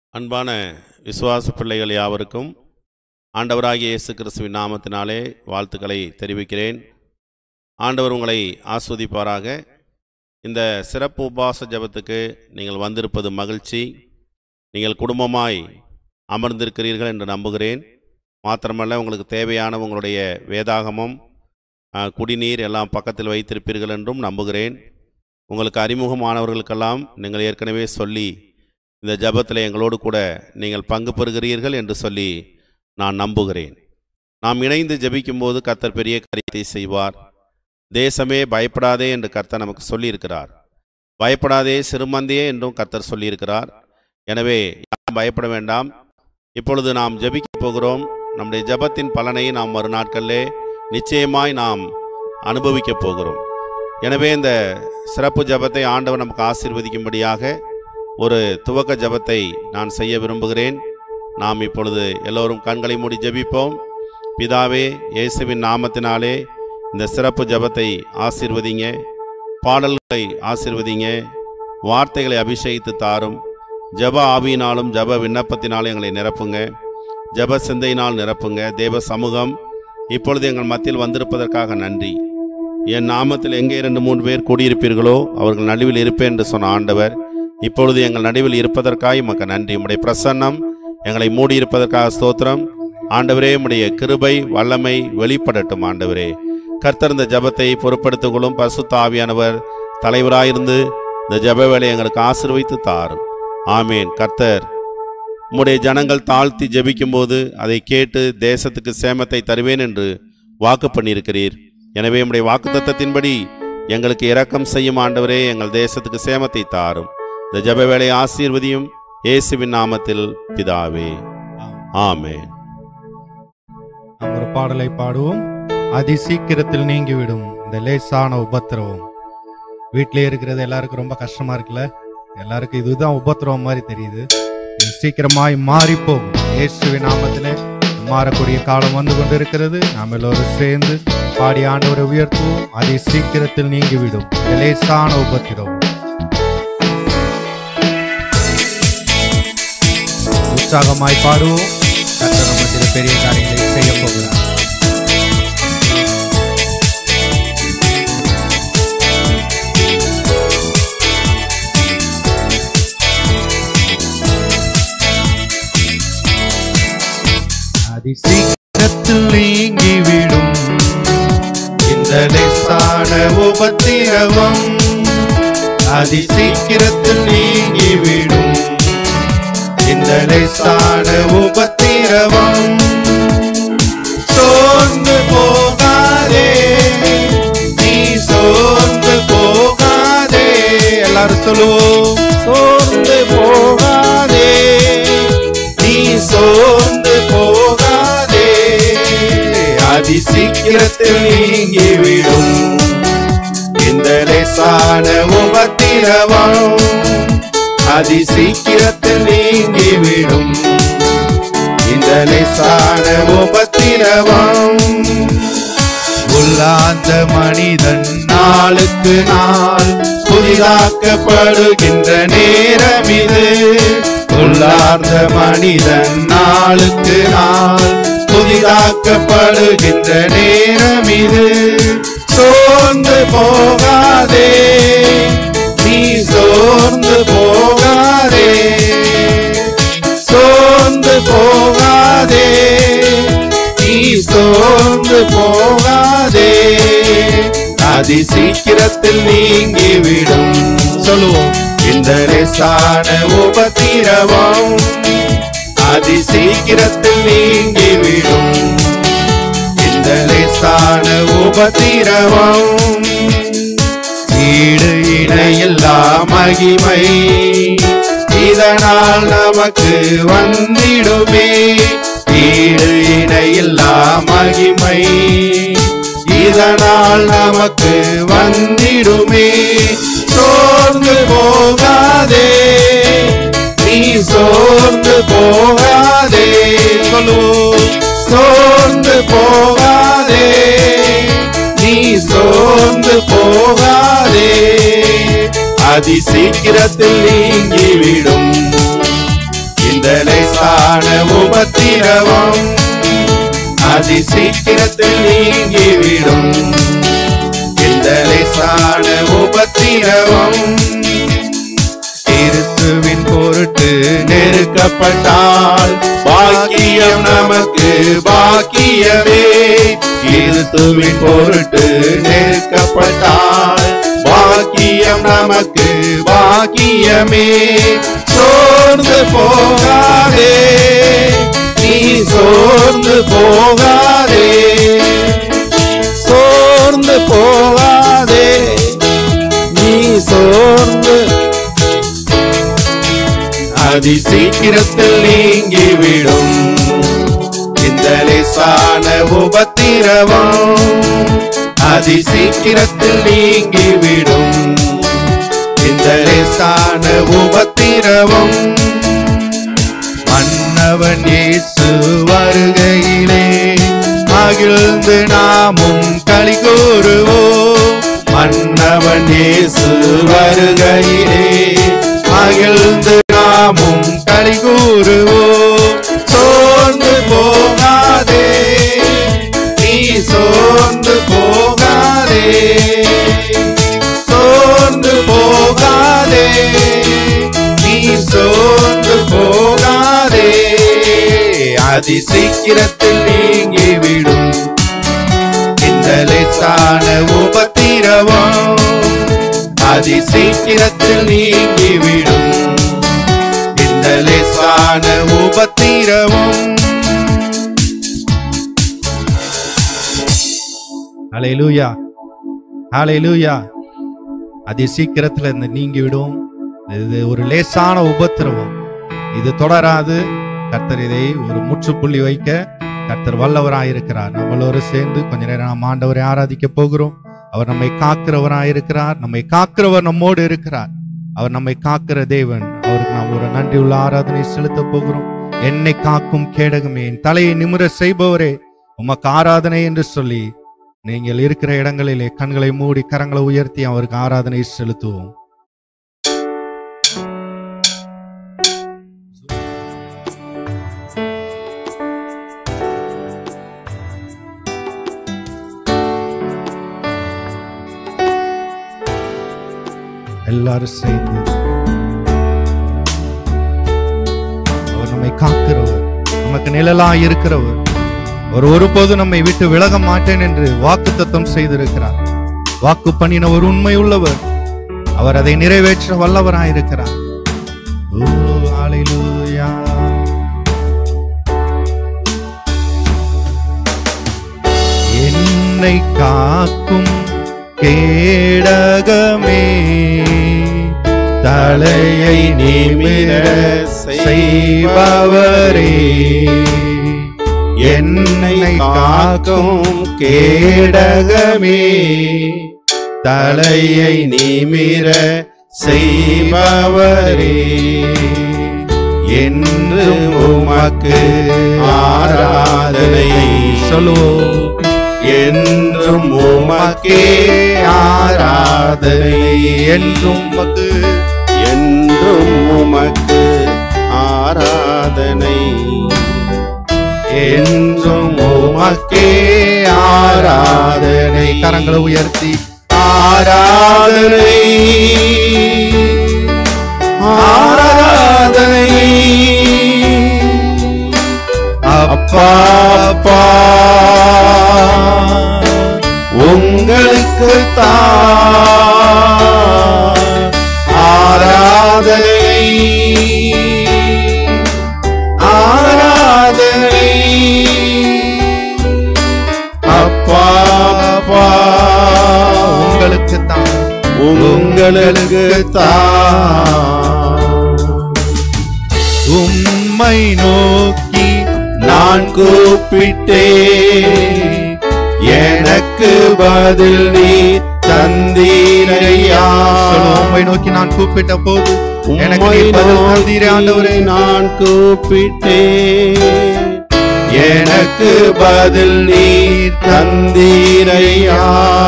அன்பான விசுவாச பிள்ளைகள் யாவருக்கும் ஆண்டவராகிய இயேசு கிறிஸ்துவின் நாமத்தினாலே வாழ்த்துக்களை தெரிவிக்கிறேன் ஆண்டவர் உங்களை ஆஸ்வதிப்பாராக இந்த சிறப்பு உபவாச ஜெபத்துக்கு நீங்கள் வந்திருப்பது மகிழ்ச்சி நீங்கள் குடும்பமாய் அமர்ந்திருக்கிறீர்கள் என்று நம்புகிறேன் மாத்திரமல்ல உங்களுக்கு தேவையான உங்களுடைய வேதாகமம் ஆ, குடிநீர் எல்லாம் பக்கத்தில் வைத்திருப்பீர்கள் என்றும் நம்புகிறேன் உங்களுக்கு அறிமுகமானவர்களுக்கெல்லாம் நீங்கள் ஏற்கனவே சொல்லி இந்த ஜெபத்தில் எங்களோடு கூட நீங்கள் பங்கு பெறுகிறீர்கள் என்று சொல்லி நான் நம்புகிறேன் நாம் இணைந்து ஜெபிக்கும்போது கர்த்தர் பெரிய காரியத்தை செய்வார் தேசமே பயப்படாதே என்று கர்த்தர் நமக்கு சொல்லியிருக்கிறார் பயப்படாதே சிறுமந்தியே என்றும் கர்த்தர் சொல்லியிருக்கிறார் எனவே யாரும் பயப்பட வேண்டாம் இப்பொழுது நாம் ஜெபிக்க போகிறோம் நம்முடைய ஜெபத்தின் பலனை நாம் மறு நாட்களிலே நிச்சயமாய் நாம் அனுபவிக்கப் போகிறோம் எனவே இந்த சிறப்பு ஜெபத்தை ஆண்டவர் நமக்கு ஆசீர்வதிக்கும்படியாக ஒரு துவக்க ஜெபத்தை நான் செய்ய விரும்புகிறேன் நாம் இப்பொழுது எல்லோரும் கண்களை மூடி ஜெபிப்போம் பிதாவே இயேசுவின் நாமத்தினாலே இந்த சிறப்பு ஜெபத்தை ஆசீர்வதிங்க பாடல்களை ஆசீர்வதிங்க வார்த்தைகளை அபிஷேகித்து தாரும் ஜெப ஆவியினாலும் ஜெப விண்ணப்பத்தினாலும் எங்களை நிரப்புங்க ஜெப சிந்தையினால் நிரப்புங்க தேவ சமூகம் இப்பொழுது எங்கள் மத்தியில் வந்திருப்பதற்காக நன்றி என் நாமத்தில் எங்கே இரண்டு மூன்று பேர் கூடியிருப்பீர்களோ அவர்கள் நடுவில் இருப்பேன் என்று சொன்ன ஆண்டவர் இப்பொழுது எங்கள் நடுவில் இருப்பதற்காக உமக்கு நன்றி உம்முடைய பிரசன்னம் எங்களை மூடியிருப்பதற்காக ஸ்தோத்திரம் ஆண்டவரே உம்முடைய கிருபை வல்லமை வெளிப்படட்டும் ஆண்டவரே கர்த்தர் இந்த ஜெபத்தை பொறுப்படுத்திக் கொள்ளும் பசுத்த ஆவியானவர் தலைவராயிருந்து இந்த ஜெப வேலையை எங்களுக்கு ஆசீர்வைத்து தாரும் ஆமேன் கர்த்தர் உம்முடைய ஜனங்கள் தாழ்த்தி ஜெபிக்கும்போது அதை கேட்டு தேசத்துக்கு சேமத்தை தருவேன் என்று வாக்கு பண்ணியிருக்கிறீர் எனவே உம்முடைய வாக்குத்தத்தத்தின்படி எங்களுக்கு இரக்கம் செய்யும் ஆண்டவரே எங்கள் தேசத்துக்கு சேமத்தை தாரும் இந்த ஜெப வேலையை ஆசீர்வதியும் இயேசுவின் நாமத்தில் பிதாவே ஆமென் நாம் ஒரு பாடலை பாடுவோம் அதி சீக்கிரத்தில் நீங்கிவிடும் இந்த லேசான உபத்திரவம் வீட்டிலே இருக்கிறது எல்லாருக்கும் ரொம்ப கஷ்டமா இருக்குல்ல எல்லாருக்கும் இதுதான் உபத்திரவம் மாதிரி தெரியுது இது சீக்கிரமாய் மாறி போகும் இயேசுவின் நாமத்திலே மாறக்கூடிய காலம் வந்து கொண்டிருக்கிறது நாம் எல்லோரும் சேர்ந்து பாடி ஆண்டவரை உயர்த்துவோம் அதி சீக்கிரத்தில் நீங்கிவிடும் இந்த லேசான உபத்திரவம் உற்சாகமாய் பாடுவோம் கர்த்தர் நம்மத்தில் பெரிய காரியங்களை செய்ய போகிறார் அதிசீக்கிரத்தில் நீங்கிவிடும் இந்த லேசான உபத்திரவம் அதிசீக்கிரத்தில் நீங்கிவிடும் இந்த லேசான உபத்திரவம் சோர்ந்து போகாதே நீ சோர்ந்து போகாதே எல்லாரும் சொல்லுவோம் சோர்ந்து போகாதே நீ சோர்ந்து போகாதே அதி சீக்கிரத்தில் நீங்கிவிடும் இந்த லேசான உபத்திரவம் அதி சீக்கிரத்தில் நீங்கிவிடும் இந்த லேசான உபத்திரவம் உள்ளாந்த மனிதன் நாளுக்கு நாள் புதிதாக்கப்படுகின்ற நேரம் இது உள்ளார்ந்த மனிதன் நாளுக்கு நாள் புதிதாக்கப்படுகின்ற நேரம் இது சோர்ந்து போகாதே நீ சோர்ந்து போகாதே சோர்ந்து போகாதே நீ சோர்ந்து போகாதே அதி சீக்கிரத்தில் நீங்கிவிடும் சொல்லுவோம் இந்த லேசான உபத்திரவம் அதி சீக்கிரத்தில் நீங்கிவிடும் இந்த லேசான உபத்திரவம் ஈடு இணையில்லா மகிமை இதனால் நமக்கு வந்திடுமே ஈடு இணையில்லா மகிமை இதனால் நமக்கு வந்திடுமே சோர்ந்து போகாதே நீ சோர்ந்து போகாதே சொல்லுவோம் சோர்ந்து போகாதே நீ சோர்ந்து போகாதே அதி சீக்கிரத்தில் நீங்கிவிடும் இந்த லேசான உபத்திரவம் அதி சீக்கிரத்தில் நீங்கிவிடும் இந்த லேசான உபத்திரவம் கிறிஸ்துவின் பொருட்டு நெருக்கப்பட்டால் பாக்கியம் நமக்கு பாக்கியமே கிறிஸ்துவின் பொருட்டு நெருக்கப்பட்டால் பாக்கியம் நமக்கு பாக்கியமே சோர்ந்து போகாதே நீ சோர்ந்து போகாதே சோர்ந்து போகாதே நீ சோர்ந்து அதி சீக்கிரத்தில் நீங்கிவிடும் இந்த லேசான உபத்திரவம் அதி சீக்கிரத்தில் நீங்கிவிடும் இந்த லேசான உபத்திரவம் மன்னவன் இயேசு வருகையிலே மகிழ்ந்து நாமும் களி கூறுவோம் மன்னவன் இயேசு வருகையிலே மகிழ்ந்து நாமும் களி கூறுவோம் சோர்ந்து போகாதே நீ சோர்ந்து போகாதே சோர்ந்து போகாதே நீ சோர்ந்து போகாதே அதி சீக்கிரத்தில் நீங்கிவிடும் இந்த லேசான உபத்திரவம் அதி சீக்கிரத்தில் நீங்கிவிடும் இந்த லேசான உபத்திரவம் ஹalleluya ஹalleluya அதி சீக்கிரத்துல இந்த நீங்கி விடும் இது ஒரு லேசான உபத்திரவம் இது தொடராது கர்த்தர் இதை ஒரு முற்றுப்புள்ளி வைக்க கர்த்தர் வல்லவராயிருக்கிறார் நம்மளோடு சேர்ந்து கொஞ்ச நேரம் நாம் ஆண்டவரை ஆராதிக்க போகிறோம் அவர் நம்மை காக்கிறவராயிருக்கிறார் நம்மை காக்கிறவர் நம்மோடு இருக்கிறார் அவர் நம்மை காக்கிற தேவன் அவருக்கு நாம் ஒரு நன்றியுள்ள ஆராதனை செலுத்த போகிறோம் என்னை காக்கும் கேடகமே என் தலையை நிமிர செய்பவரே உமக்கு ஆராதனை என்று சொல்லி நீங்கள் இருக்கிற இடங்களிலே கண்களை மூடி கரங்களை உயர்த்தி அவருக்கு ஆராதனை செலுத்துவோம் எல்லாரும் சேர்ந்து அவர் நம்மை காக்கிறவர் நமக்கு நிழலா இருக்கிறவர் அவர் ஒருபோதும் நம்மை விட்டு விலக மாட்டேன் என்று வாக்கு தத்தம் செய்திருக்கிறார் வாக்கு பண்ணின ஒரு உண்மை உள்ளவர் அவர் அதை நிறைவேற்ற வல்லவராயிருக்கிறார் ஓ, ஹalleluya. என்னை காக்கும் கேடகமே தலையை நிமிர செய்பவரே என்னை காக்கும் கேடகமே தலையை நிமிர செய்பவரே என்று உமக்கு ஆராதனை சொல்லுவோம் என்றும் உமக்கே ஆராதனை என்றும் உமக்கு என்றும் உமக்கு ஆராதனை என்றும் உமக்கே ஆராதனை கரங்களை உயர்த்தி ஆராதனை ஆராதனை அப்பா அப்பா உங்களுக்கு தான் ஆராதனை ஆராதனை அப்பா அப்பா உங்களுக்கு தான் உங்களுக்கு தான் உம்மை நோக்கி நான் கூப்பிட்டேன் எனக்கு பதில் நீ தந்தீரையா சொல்லுவோம், உம்மை நோக்கி நான் கூப்பிட்ட போது எனக்கு உம்மை நீர் பதில் தந்தீரே நோக்கி ஆண்டவரே நான் கூப்பிட்டேன் எனக்கு பதில் நீர் தந்தீரையா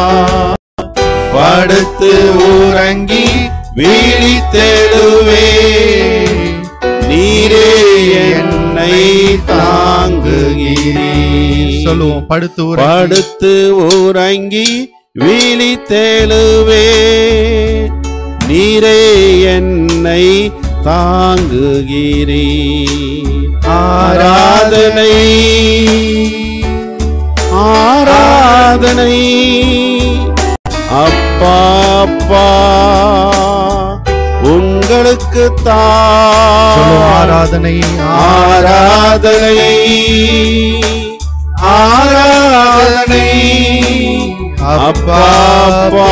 படுத்து உறங்கி விழித்தெழுவே நீரே என்னை தாங்குகிறீர் சொல்லுவோம் படுத்து உறங்கி படுத்து உறங்கி விழித்தெழுவே நீரே என்னை தாங்குகிறீ ஆராதனை ஆராதனை அப்பா அப்பா உங்களுக்கு சொல்லுவோம் தான் ஆராதனை ஆராதனை ஆராதனை அப்பா அப்பா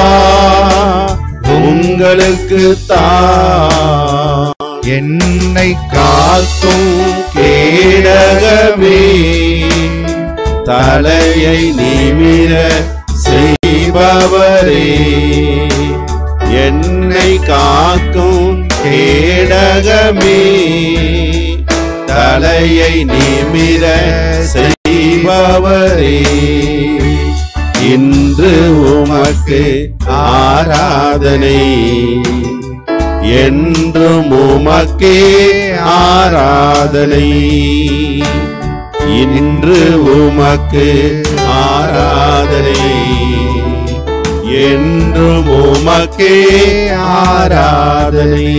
உங்களுக்கு தான் என்னை காக்கும் கேடகமே தலையை நிமிர செய்பவரே என்னை காக்கும் கேடகமே தலையை நிமிர செய்பவரே இன்று உமக்கு ஆராதனை என்றும் உமக்கே ஆராதனை இன்று உமக்கு ஆராதனை என்றும் உமக்கே ஆராதனை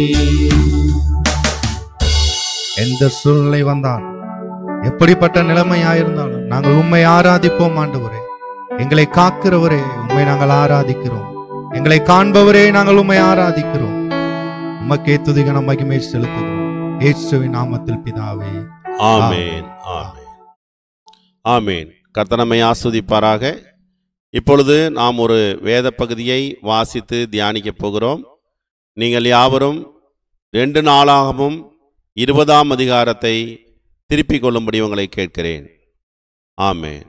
எந்த சூழ்நிலை வந்தால் எப்படிப்பட்ட நிலைமையாயிருந்தாலும் நாங்கள் உம்மை ஆராதிப்போம் ஆண்டவரே எங்களை காக்கிறவரே உம்மை நாங்கள் ஆராதிக்கிறோம் எங்களை காண்பவரே நாங்கள் உம்மை ஆராதிக்கிறோம் உமக்கே துதிகன மகிமை செலுத்துகிறோம் இயேசுவின் நாமத்தில் பிதாவே ஆமேன் ஆமேன் ஆமேன் கர்த்தனமை ஆஸ்வதிப்பாராக இப்பொழுது நாம் ஒரு வேத பகுதியை வாசித்து தியானிக்கப் போகிறோம் நீங்கள் யாவரும் ரெண்டு நாளாகவும் இருபதாம் அதிகாரத்தை திருப்பிக் கொள்ளும்படி உங்களை கேட்கிறேன் ஆமேன்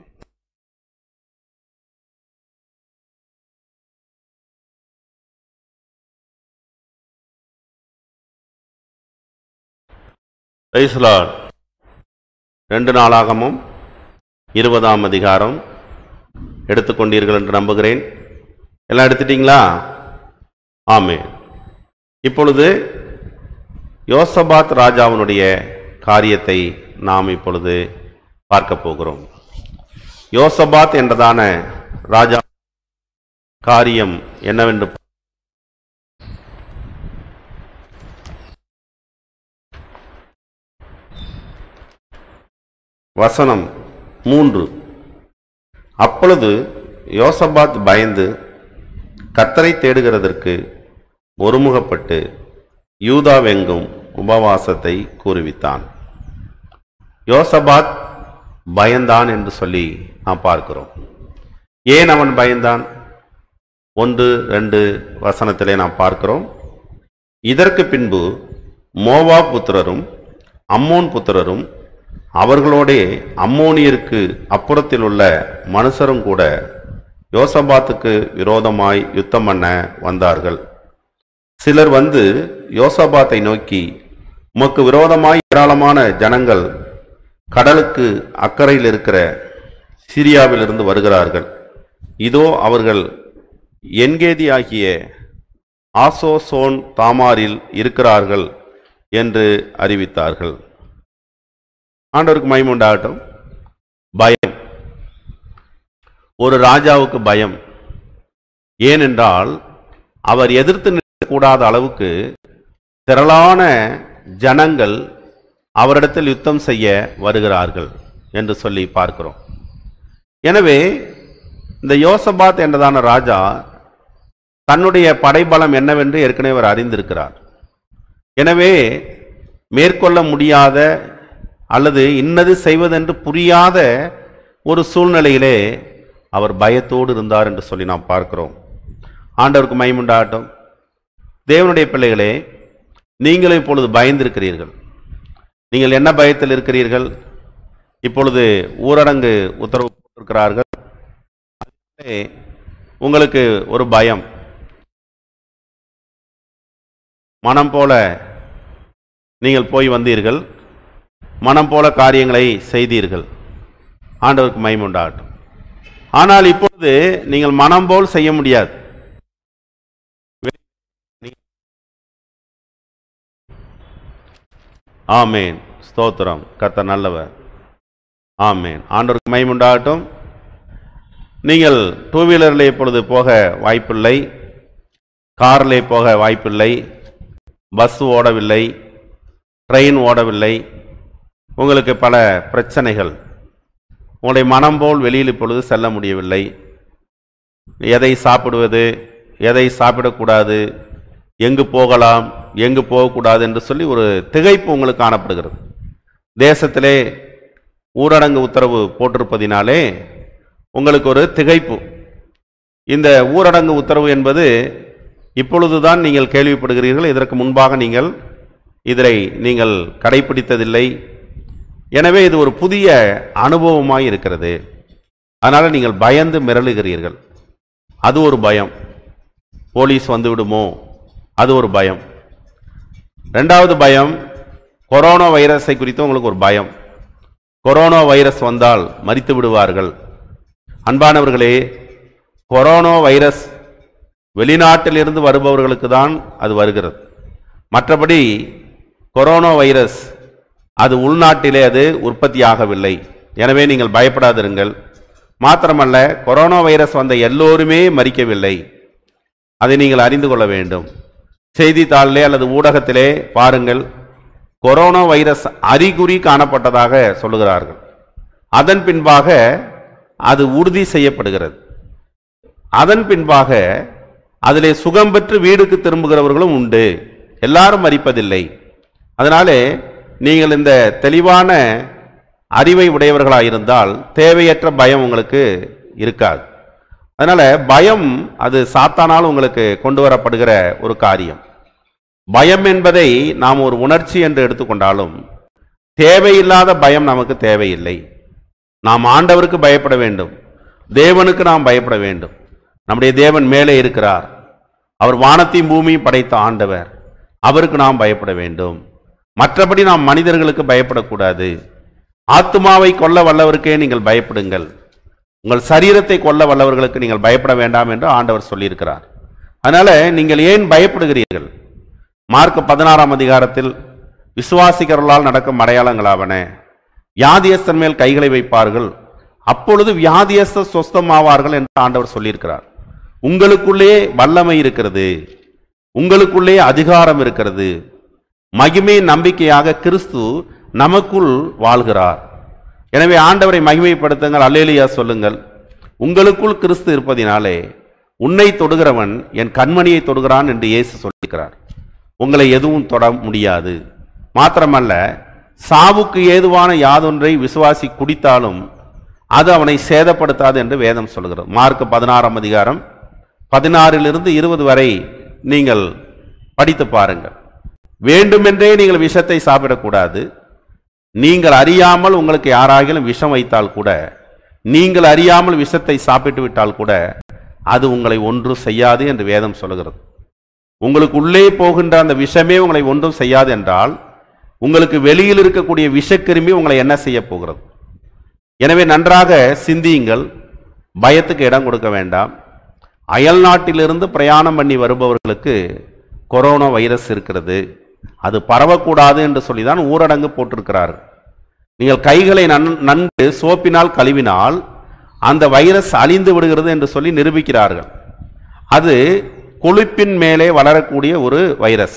Praise the Lord. ரெண்டு நாளாகமும் இருபதாம் அதிகாரம் எடுத்துக்கொண்டீர்கள் என்று நம்புகிறேன் எல்லாம் எடுத்துட்டீங்களா ஆமே இப்பொழுது யோசபாத் ராஜாவினுடைய காரியத்தை நாம் இப்பொழுது பார்க்க போகிறோம் யோசபாத் என்றதான ராஜா காரியம் என்னவென்று வசனம் மூன்று அப்பொழுது யோசபாத் பயந்து கத்தரை தேடுகிறதற்கு ஒருமுகப்பட்டு யூதாவெங்கும் உபவாசத்தை கூறுவித்தான் யோசபாத் பயந்தான் என்று சொல்லி நாம் பார்க்கிறோம் ஏன் அவன் பயந்தான் ஒன்று ரெண்டு வசனத்திலே நாம் பார்க்கிறோம் இதற்கு பின்பு மோவா புத்திரரும் அம்மோன் புத்திரரும் அவர்களோடே அம்மோனியருக்கு அப்புறத்தில் உள்ள மனுஷரும் கூட யோசபாத்துக்கு விரோதமாய் யுத்தம் பண்ண வந்தார்கள் சிலர் வந்து யோசபாத்தை நோக்கி உமக்கு விரோதமாய் ஏராளமான ஜனங்கள் கடலுக்கு அக்கறையில் இருக்கிற சிரியாவிலிருந்து வருகிறார்கள் இதோ அவர்கள் என்கேதி ஆகிய ஆசோசோன் தாமாரில் இருக்கிறார்கள் என்று அறிவித்தார்கள் ஆண்டவருக்கு மகிமை உண்டாகட்டும் பயம் ஒரு ராஜாவுக்கு பயம் ஏனென்றால் அவர் எதிர்த்து நிற்கக்கூடாத அளவுக்கு திரளான ஜனங்கள் அவரிடத்தில் யுத்தம் செய்ய வருகிறார்கள் என்று சொல்லி பார்க்கிறோம் எனவே இந்த யோசபாத் என்றதான ராஜா தன்னுடைய படைபலம் என்னவென்று ஏற்கனவே அவர் அறிந்திருக்கிறார் எனவே மேற்கொள்ள முடியாத அல்லது இன்னது செய்வதென்று புரியாத ஒரு சூழ்நிலையிலே அவர் பயத்தோடு இருந்தார் என்று சொல்லி நாம் பார்க்கிறோம் ஆண்டவருக்கு மைமுண்டாகட்டும் தேவனுடைய பிள்ளைகளே நீங்களும் இப்பொழுது பயந்திருக்கிறீர்கள் நீங்கள் என்ன பயத்தில் இருக்கிறீர்கள் இப்பொழுது ஊரடங்கு உத்தரவு போட்டிருக்கிறார்கள் அதிலே உங்களுக்கு ஒரு பயம் மனம் போல நீங்கள் போய் வந்தீர்கள் மனம் போல காரியங்களை செய்தீர்கள் ஆண்டவருக்கு மைமுண்டாகட்டும் ஆனால் இப்பொழுது நீங்கள் மனம் போல் செய்ய முடியாது ஆமேன் ஸ்தோத்திரம் கர்த்தர் நல்லவர் ஆமேன் ஆண்டவருக்கு மைமுண்டாகட்டும் நீங்கள் டூ வீலரில் இப்பொழுது போக வாய்ப்பில்லை காரிலே போக வாய்ப்பில்லை பஸ் ஓடவில்லை ட்ரெயின் ஓடவில்லை உங்களுக்கு பல பிரச்சனைகள் உங்களுடைய மனம் போல் வெளியில் இப்பொழுது செல்ல முடியவில்லை எதை சாப்பிடுவது எதை சாப்பிடக்கூடாது எங்கு போகலாம் எங்கு போகக்கூடாது என்று சொல்லி ஒரு திகைப்பு உங்களுக்கு காணப்படுகிறது தேசத்திலே ஊரடங்கு உத்தரவு போட்டிருப்பதினாலே உங்களுக்கு ஒரு திகைப்பு இந்த ஊரடங்கு உத்தரவு என்பது இப்பொழுதுதான் நீங்கள் கேள்விப்படுகிறீர்கள் இதற்கு முன்பாக நீங்கள் இதை நீங்கள் கடைபிடித்ததில்லை எனவே இது ஒரு புதிய அனுபவமாய் இருக்கிறது அதனால் நீங்கள் பயந்து மிரளுகிறீர்கள் அது ஒரு பயம் போலீஸ் வந்து விடுமோ அது ஒரு பயம் ரெண்டாவது பயம் கொரோனா வைரஸை குறித்து உங்களுக்கு ஒரு பயம் கொரோனா வைரஸ் வந்தால் மரித்து விடுவார்கள் அன்பானவர்களே கொரோனா வைரஸ் வெளிநாட்டிலிருந்து வருபவர்களுக்கு தான் அது வருகிறது மற்றபடி கொரோனா வைரஸ் அது உள்நாட்டிலே அது உற்பத்தி ஆகவில்லை எனவே நீங்கள் பயப்படாதிருங்கள் மாத்திரமல்ல கொரோனா வைரஸ் வந்த எல்லோருமே மறிக்கவில்லை அதை நீங்கள் அறிந்து கொள்ள வேண்டும் செய்தித்தாளிலே அல்லது ஊடகத்திலே பாருங்கள் கொரோனா வைரஸ் அறிகுறி காணப்பட்டதாக சொல்லுகிறார்கள் அதன் பின்பாக அது உறுதி செய்யப்படுகிறது அதன் பின்பாக அதிலே சுகம் பெற்று வீடுக்கு திரும்புகிறவர்களும் உண்டு எல்லாரும் மறிப்பதில்லை அதனாலே நீங்கள் இந்த தெளிவான அறிவை உடையவர்களாக இருந்தால் தேவையற்ற பயம் உங்களுக்கு இருக்காது அதனால பயம் அது சாத்தானால் உங்களுக்கு கொண்டு வரப்படுகிற ஒரு காரியம் பயம் என்பதை நாம் ஒரு உணர்ச்சி என்று எடுத்துக்கொண்டாலும் தேவையில்லாத பயம் நமக்கு தேவையில்லை நாம் ஆண்டவருக்கு பயப்பட வேண்டும் தேவனுக்கு நாம் பயப்பட வேண்டும் நம்முடைய தேவன் மேலே இருக்கிறார் அவர் வானத்தையும் பூமியும் படைத்த ஆண்டவர் அவருக்கு நாம் பயப்பட வேண்டும் மற்றபடி நாம் மனிதர்களுக்கு பயப்படக்கூடாது ஆத்மாவை கொல்ல வல்லவருக்கே நீங்கள் பயப்படுங்கள் உங்கள் சரீரத்தை கொல்ல வல்லவர்களுக்கு நீங்கள் பயப்பட வேண்டாம் என்று ஆண்டவர் சொல்லியிருக்கிறார் அதனால நீங்கள் ஏன் பயப்படுகிறீர்கள் மார்க் பதினாறாம் அதிகாரத்தில் விசுவாசிக்கிறவர்களால் நடக்கும் அடையாளங்களாவன வியாதியஸ்தன் மேல் கைகளை வைப்பார்கள் அப்பொழுது வியாதியஸ்த சொஸ்தமாவார்கள் என்று ஆண்டவர் சொல்லியிருக்கிறார் உங்களுக்குள்ளே வல்லமை இருக்கிறது உங்களுக்குள்ளே அதிகாரம் இருக்கிறது மகிமை நம்பிக்கையாக கிறிஸ்து நமக்குள் வாழ்கிறார் எனவே ஆண்டவரை மகிமைப்படுத்துங்கள் அல்லேலியா சொல்லுங்கள் உங்களுக்குள் கிறிஸ்து இருப்பதினாலே உன்னை தொடுகிறவன் என் கண்மணியை தொடுகிறான் என்று இயேசு சொல்லியிருக்கிறார் உங்களை எதுவும் தொட முடியாது மாத்திரமல்ல சாவுக்கு ஏதுவான யாதொன்றை விசுவாசி குடித்தாலும் அது அவனை சேதப்படுத்தாது என்று வேதம் சொல்கிறது மார்க் பதினாறாம் அதிகாரம் பதினாறிலிருந்து இருபது வரை நீங்கள் படித்து பாருங்கள் வேண்டுமென்றே நீங்கள் விஷத்தை சாப்பிடக்கூடாது நீங்கள் அறியாமல் உங்களுக்கு யாராகிலும் விஷம் வைத்தால் கூட நீங்கள் அறியாமல் விஷத்தை சாப்பிட்டு விட்டால் கூட அது உங்களை ஒன்றும் செய்யாது என்று வேதம் சொல்கிறது உங்களுக்கு உள்ளே போகின்ற அந்த விஷமே உங்களை ஒன்றும் செய்யாது என்றால் உங்களுக்கு வெளியில் இருக்கக்கூடிய விஷக்கிருமி உங்களை என்ன செய்ய போகிறது எனவே நன்றாக சிந்தியுங்கள் பயத்துக்கு இடம் கொடுக்க வேண்டாம் அயல் நாட்டிலிருந்து பிரயாணம் பண்ணி வருபவர்களுக்கு கொரோனா வைரஸ் இருக்கிறது அது பரவக்கூடாது என்று சொல்லி தான் ஊரடங்கு போட்டிருக்கிறார்கள் நீங்கள் கைகளை நன் நன்கு சோப்பினால் கழுவினால் அந்த வைரஸ் அழிந்து விடுகிறது என்று சொல்லி நிரூபிக்கிறார்கள் அது கொழுப்பின் மேலே வளரக்கூடிய ஒரு வைரஸ்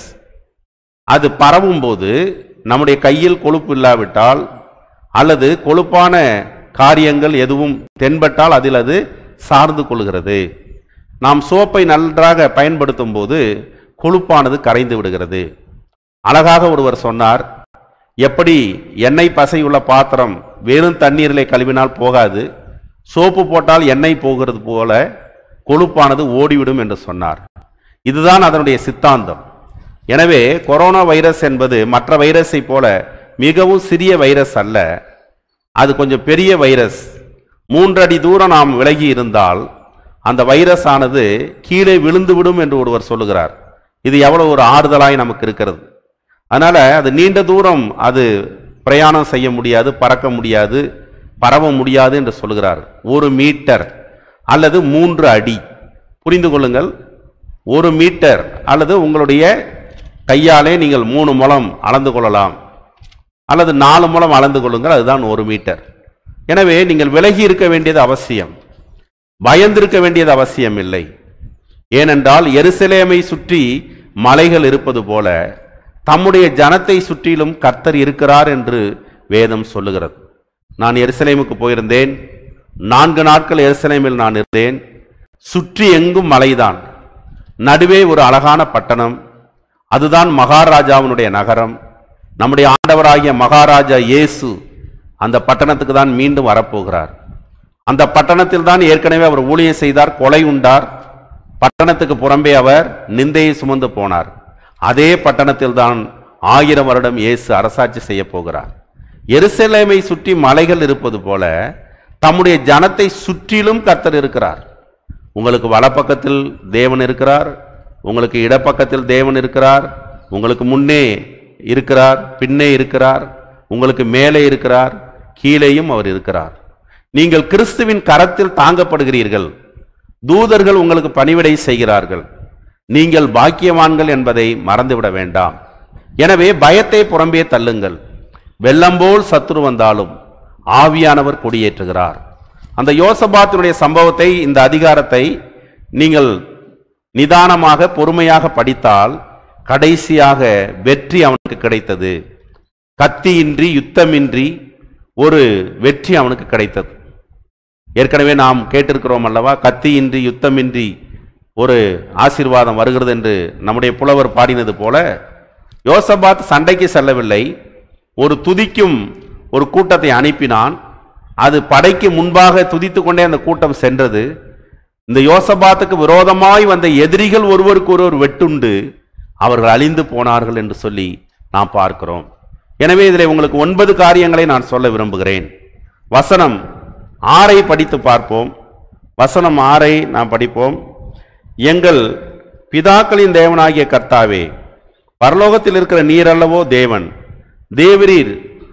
அது பரவும் போது நம்முடைய கையில் கொழுப்பு இல்லாவிட்டால் அல்லது கொழுப்பான காரியங்கள் எதுவும் தென்பட்டால் அதில் அது சார்ந்து கொள்கிறது நாம் சோப்பை நன்றாக பயன்படுத்தும் போது கொழுப்பானது கரைந்து விடுகிறது அழகாக ஒருவர் சொன்னார் எப்படி எண்ணெய் பசையுள்ள பாத்திரம் வெறும் தண்ணீரிலே கழுவினால் போகாது சோப்பு போட்டால் எண்ணெய் போகிறது போல கொழுப்பானது ஓடிவிடும் என்று சொன்னார் இதுதான் அதனுடைய சித்தாந்தம் எனவே கொரோனா வைரஸ் என்பது மற்ற வைரஸை போல மிகவும் சிறிய வைரஸ் அல்ல அது கொஞ்சம் பெரிய வைரஸ் மூன்றடி தூரம் நாம் விலகி இருந்தால் அந்த வைரஸ் ஆனது கீழே விழுந்துவிடும் என்று ஒருவர் சொல்லுகிறார் இது எவ்வளவு ஒரு ஆறுதலாய் நமக்கு இருக்கிறது அதனால அது நீண்ட தூரம் அது பிரயாணம் செய்ய முடியாது பறக்க முடியாது பரவ முடியாது என்று சொல்கிறார் ஒரு மீட்டர் அல்லது மூன்று அடி புரிந்து கொள்ளுங்கள் ஒரு மீட்டர் அல்லது உங்களுடைய கையாலே நீங்கள் மூணு முழம் அளந்து கொள்ளலாம் அல்லது நாலு மூலம் அளந்து கொள்ளுங்கள் அதுதான் ஒரு மீட்டர் எனவே நீங்கள் விலகி இருக்க வேண்டியது அவசியம் பயந்திருக்க வேண்டியது அவசியம் இல்லை ஏனென்றால் எருசலேமை சுற்றி மலைகள் இருப்பது போல தம்முடைய ஜனத்தை சுற்றிலும் கர்த்தர் இருக்கிறார் என்று வேதம் சொல்லுகிறது நான் எருசலேமுக்கு போயிருந்தேன் நான்கு நாட்கள் எருசலேமில் நான் இருந்தேன் சுற்றி எங்கும் மலைதான் நடுவே ஒரு அழகான பட்டணம் அதுதான் மகாராஜாவினுடைய நகரம் நம்முடைய ஆண்டவராகிய மகாராஜா இயேசு அந்த பட்டணத்துக்கு தான் மீண்டும் வரப்போகிறார் அந்த பட்டணத்தில் தான் ஏற்கனவே அவர் ஊழியம் செய்தார் கொலை உண்டார் பட்டணத்துக்கு புறம்பே அவர் நிந்தையை சுமந்து போனார் அதே பட்டணத்தில் தான் ஆயிரம் வருடம் இயேசு அரசாட்சி செய்ய போகிறார் எருசலேமை சுற்றி மலைகள் இருப்பது போல தம்முடைய ஜனத்தை சுற்றிலும் கர்த்தர் இருக்கிறார் உங்களுக்கு வலப்பக்கத்தில் தேவன் இருக்கிறார் உங்களுக்கு இடப்பக்கத்தில் தேவன் இருக்கிறார் உங்களுக்கு முன்னே இருக்கிறார் பின்னே இருக்கிறார் உங்களுக்கு மேலே இருக்கிறார் கீழேயும் அவர் இருக்கிறார் நீங்கள் கிறிஸ்துவின் கரத்தில் தாங்கப்படுகிறீர்கள் தூதர்கள் உங்களுக்கு பணிவிடை செய்கிறார்கள் நீங்கள் பாக்கியவான்கள் என்பதை மறந்துவிட வேண்டாம் எனவே பயத்தை புறம்பே தள்ளுங்கள் வெள்ளம் போல் சத்துரு வந்தாலும் ஆவியானவர் கொடியேற்றுகிறார் அந்த யோசபாத்தினுடைய சம்பவத்தை இந்த அதிகாரத்தை நீங்கள் நிதானமாக பொறுமையாக படித்தால் கடைசியாக வெற்றி அவனுக்கு கிடைத்தது கத்தியின்றி யுத்தமின்றி ஒரு வெற்றி அவனுக்கு கிடைத்தது ஏற்கனவே நாம் கேட்டிருக்கிறோம் அல்லவா கத்தியின்றி யுத்தமின்றி ஒரு ஆசீர்வாதம் வருகிறது என்று நம்முடைய புலவர் பாடினது போல யோசபாத் சண்டைக்கு செல்லவில்லை ஒரு துதிக்கும் ஒரு கூட்டத்தை அனுப்பினான் அது படைக்கு முன்பாக துதித்து கொண்டே அந்த கூட்டம் சென்றது இந்த யோசபாத்துக்கு விரோதமாய் வந்த எதிரிகள் ஒருவருக்கு ஒருவர் வெட்டுண்டு அவர்கள் அழிந்து போனார்கள் என்று சொல்லி நாம் பார்க்கிறோம் எனவே இதில் உங்களுக்கு ஒன்பது காரியங்களை நான் சொல்ல விரும்புகிறேன் வசனம் ஆறை படித்து பார்ப்போம் வசனம் ஆறை நாம் படிப்போம் எங்கள் பிதாக்களின் தேவனாகிய கர்த்தாவே பரலோகத்தில் இருக்கிற நீர் அல்லவோ தேவன் தேவரீர்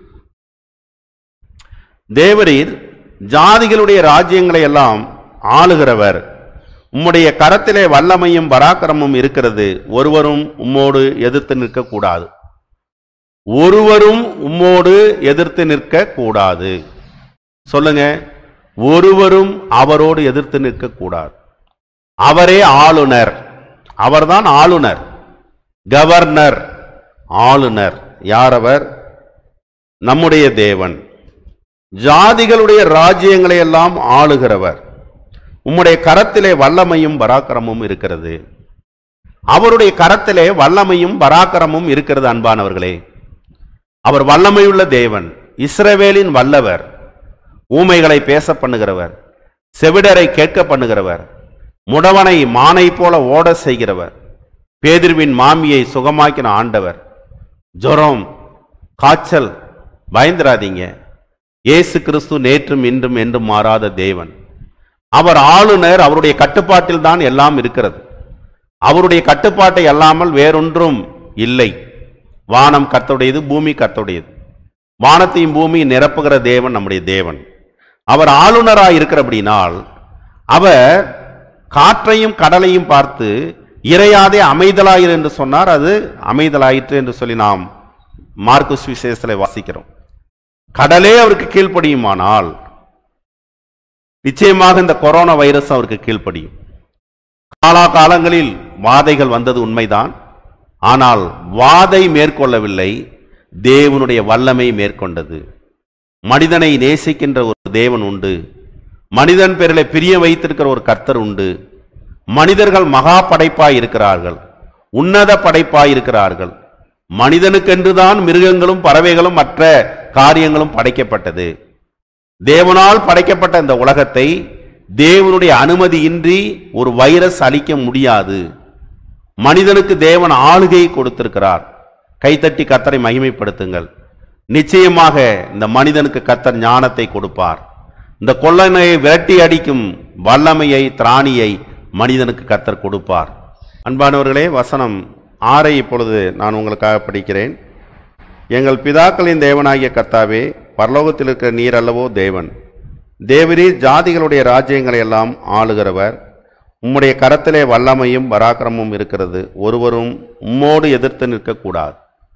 தேவரீர் ஜாதிகளுடைய ராஜ்யங்களை எல்லாம் ஆளுகிறவர் உம்முடைய கரத்திலே வல்லமையும் பராக்கிரமும் இருக்கிறது ஒருவரும் உம்மோடு எதிர்த்து நிற்கக்கூடாது ஒருவரும் உம்மோடு எதிர்த்து நிற்க கூடாது சொல்லுங்க ஒருவரும் அவரோடு எதிர்த்து நிற்கக்கூடாது அவரே ஆளுநர் அவர்தான் ஆளுநர் கவர்னர் ஆளுநர் யார் அவர் நம்முடைய தேவன் ஜாதிகளுடைய ராஜ்யங்களை எல்லாம் ஆளுகிறவர் உம்முடைய கரத்திலே வல்லமையும் பராக்கிரமும் இருக்கிறது அவருடைய கரத்திலே வல்லமையும் பராக்கிரமும் இருக்கிறது அன்பானவர்களே அவர் வல்லமையுள்ள தேவன் இஸ்ரவேலின் வல்லவர் ஊமைகளை பேச பண்ணுகிறவர் செவிடரை கேட்க பண்ணுகிறவர் முடவனை மானை போல ஓட செய்கிறவர் பேதிர்வின் மாமியை சுகமாக்கின ஆண்டவர் ஜுரம் காய்ச்சல் பயந்துராதீங்க இயேசு கிறிஸ்து நேற்றும் இன்றும் என்றும் மாறாத தேவன் அவர் ஆளுநர் அவருடைய கட்டுப்பாட்டில் தான் எல்லாம் இருக்கிறது அவருடைய கட்டுப்பாட்டை அல்லாமல் வேறொன்றும் இல்லை வானம் கர்த்தருடையது பூமி கர்த்தருடையது வானத்தையும் பூமியை நிரப்புகிற தேவன் நம்முடைய தேவன் அவர் ஆளுநராய் இருக்கிறபடினால் அவர் காற்றையும் கடலையும் பார்த்து இறையாதே அமைதலாயிரு என்று சொன்னார் அது அமைதலாயிற்று என்று சொல்லி நாம் மார்க்குஸ் விசேஷத்தில் வாசிக்கிறோம் கடலே அவருக்கு கீழ்ப்படியுமானால் நிச்சயமாக இந்த கொரோனா வைரஸ் அவருக்கு கீழ்ப்படியும் காலாகாலங்களில் வாதைகள் வந்தது உண்மைதான் ஆனால் வாதை மேற்கொள்ளவில்லை தேவனுடைய வல்லமை மேற்கொண்டது மனிதனை நேசிக்கின்ற ஒரு தேவன் உண்டு மனிதன் பேரில் பிரிய வைத்திருக்கிற ஒரு கர்த்தர் உண்டு மனிதர்கள் மகா படைப்பாய் இருக்கிறார்கள் உன்னத படைப்பாய் இருக்கிறார்கள் மனிதனுக்கென்றுதான் மிருகங்களும் பறவைகளும் மற்ற காரியங்களும் படைக்கப்பட்டது தேவனால் படைக்கப்பட்ட இந்த உலகத்தை தேவனுடைய அனுமதியின்றி ஒரு வைரஸ் அழிக்க முடியாது மனிதனுக்கு தேவன் ஆளுகையை கொடுத்திருக்கிறார் கைத்தட்டி கத்தரை மகிமைப்படுத்துங்கள் நிச்சயமாக இந்த மனிதனுக்கு கத்தர் ஞானத்தை கொடுப்பார் இந்த கொள்ளனையை விரட்டி அடிக்கும் வல்லமையை திராணியை மனிதனுக்கு கத்தர் கொடுப்பார் அன்பானவர்களே வசனம் ஆறை இப்பொழுது நான் உங்களுக்காக படிக்கிறேன் எங்கள் பிதாக்களின் தேவனாகிய கர்த்தாவே பரலோகத்தில் இருக்கிற நீர் அல்லவோ தேவன் தேவரீர் ஜாதிகளுடைய ராஜ்யங்களை எல்லாம் ஆளுகிறவர் உம்முடைய கரத்திலே வல்லமையும் பராக்கிரமும் இருக்கிறது ஒருவரும் உம்மோடு எதிர்த்து நிற்கக்கூடாது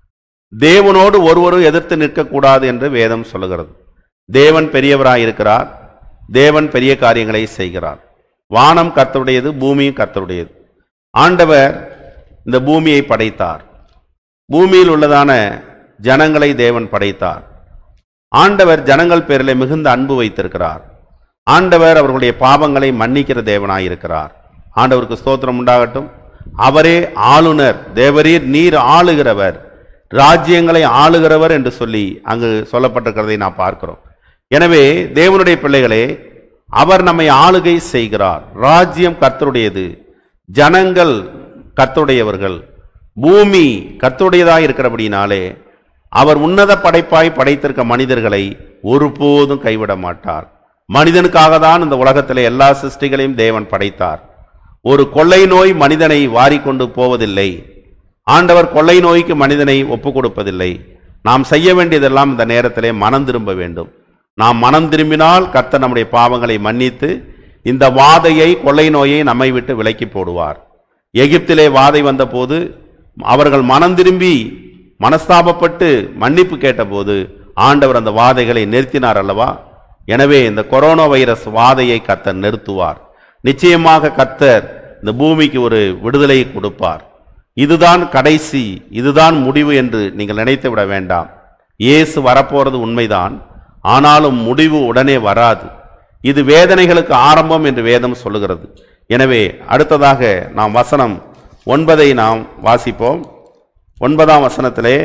தேவனோடு ஒருவரும் எதிர்த்து நிற்கக்கூடாது என்று வேதம் சொல்லுகிறது தேவன் பெரியவராய் இருக்கிறார் தேவன் பெரிய காரியங்களை செய்கிறார் வானம் கர்த்தருடையது பூமியும் கர்த்தருடையது ஆண்டவர் இந்த பூமியை படைத்தார் பூமியில் உள்ளதான ஜனங்களை தேவன் படைத்தார் ஆண்டவர் ஜனங்கள் பேரில் மிகுந்த அன்பு வைத்திருக்கிறார் ஆண்டவர் அவர்களுடைய பாவங்களை மன்னிக்கிற தேவனாயிருக்கிறார் ஆண்டவருக்கு ஸ்தோத்திரம் உண்டாகட்டும் அவரே ஆளுநர் தேவரீர் நீர் ஆளுகிறவர் ராஜ்யங்களை ஆளுகிறவர் என்று சொல்லி அங்கு சொல்லப்பட்டிருக்கிறதை நாம் பார்க்கிறோம் எனவே தேவனுடைய பிள்ளைகளே அவர் நம்மை ஆளுகை செய்கிறார் ராஜ்யம் கர்த்தருடையது ஜனங்கள் கர்த்தருடையவர்கள் பூமி கர்த்தருடையதாய் இருக்கிறபடினாலே அவர் உன்னத படைப்பாய் படைத்திருக்க மனிதர்களை ஒருபோதும் கைவிட மாட்டார் மனிதனுக்காக தான் இந்த உலகத்திலே எல்லா சிருஷ்டிகளையும் தேவன் படைத்தார் ஒரு கொள்ளை நோய் மனிதனை வாரிக்கொண்டு போவதில்லை ஆண்டவர் கொள்ளை நோய்க்கு மனிதனை ஒப்பு கொடுப்பதில்லை நாம் செய்ய வேண்டியதெல்லாம் இந்த நேரத்திலே மனம் திரும்ப வேண்டும் நாம் மனம் திரும்பினால் கர்த்தர் நம்முடைய பாவங்களை மன்னித்து இந்த வாதையை கொள்ளை நோயை நம்மை விட்டு விலக்கி போடுவார் எகிப்திலே வாதை வந்தபோது அவர்கள் மனம் திரும்பி மனஸ்தாபப்பட்டு மன்னிப்பு கேட்டபோது ஆண்டவர் அந்த வாதைகளை நிறுத்தினார் அல்லவா எனவே இந்த கொரோனா வைரஸ் வாதையை கர்த்தர் நிறுத்துவார் நிச்சயமாக கர்த்தர் இந்த பூமிக்கு ஒரு விடுதலையை கொடுப்பார் இதுதான் கடைசி இதுதான் முடிவு என்று நீங்கள் நினைத்து விட வேண்டாம் இயேசு வரப்போறது உண்மைதான் ஆனாலும் முடிவு உடனே வராது இது வேதனைகளுக்கு ஆரம்பம் என்று வேதம் சொல்லுகிறது எனவே அடுத்ததாக நாம் வசனம் ஒன்பதை நாம் வாசிப்போம் ஒன்பதாம் வசனத்திலே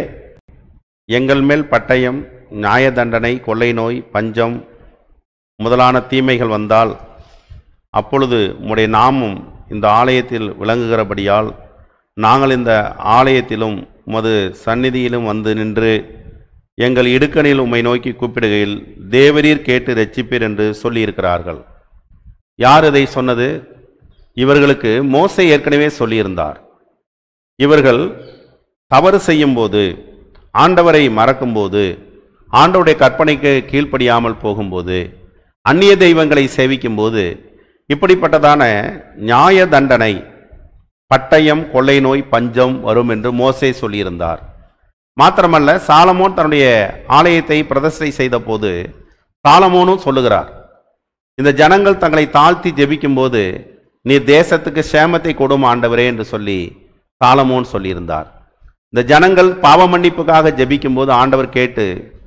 எங்கள் மேல் பட்டயம் நியாய தண்டனை கொள்ளை நோய் பஞ்சம் முதலான தீமைகள் வந்தால் அப்பொழுது உம்முடைய நாமம் இந்த ஆலயத்தில் விளங்குகிறபடியால் நாங்கள் இந்த ஆலயத்திலும் உமது சந்நிதியிலும் வந்து நின்று எங்கள் இடுக்கணில் உம்மை நோக்கி கூப்பிடுகையில் தேவரீர் கேட்டு ரட்சிப்பீர் என்று சொல்லியிருக்கிறார்கள் யார் இதை சொன்னது இவர்களுக்கு மோசே ஏற்கனவே சொல்லியிருந்தார் இவர்கள் தவறு செய்யும்போது ஆண்டவரை மறக்கும்போது ஆண்டவருடைய கற்பனைக்கு கீழ்ப்படியாமல் போகும்போது அந்நிய தெய்வங்களை சேவிக்கும்போது இப்படிப்பட்டதான நியாய தண்டனை பட்டயம் கொள்ளை நோய் பஞ்சம் வரும் என்று மோசே சொல்லியிருந்தார் மாத்திரமல்ல சாலமோன் தன்னுடைய ஆலயத்தை பிரதிஷ்டை செய்த போது சாலமோனும் சொல்லுகிறார் இந்த ஜனங்கள் தங்களை தாழ்த்தி ஜெபிக்கும்போது நீ தேசத்துக்கு சேமத்தை கொடும் ஆண்டவரே என்று சொல்லி சாலமோன் சொல்லியிருந்தார் இந்த ஜனங்கள் பாவ மன்னிப்புக்காக ஜெபிக்கும்போது ஆண்டவர் கேட்டு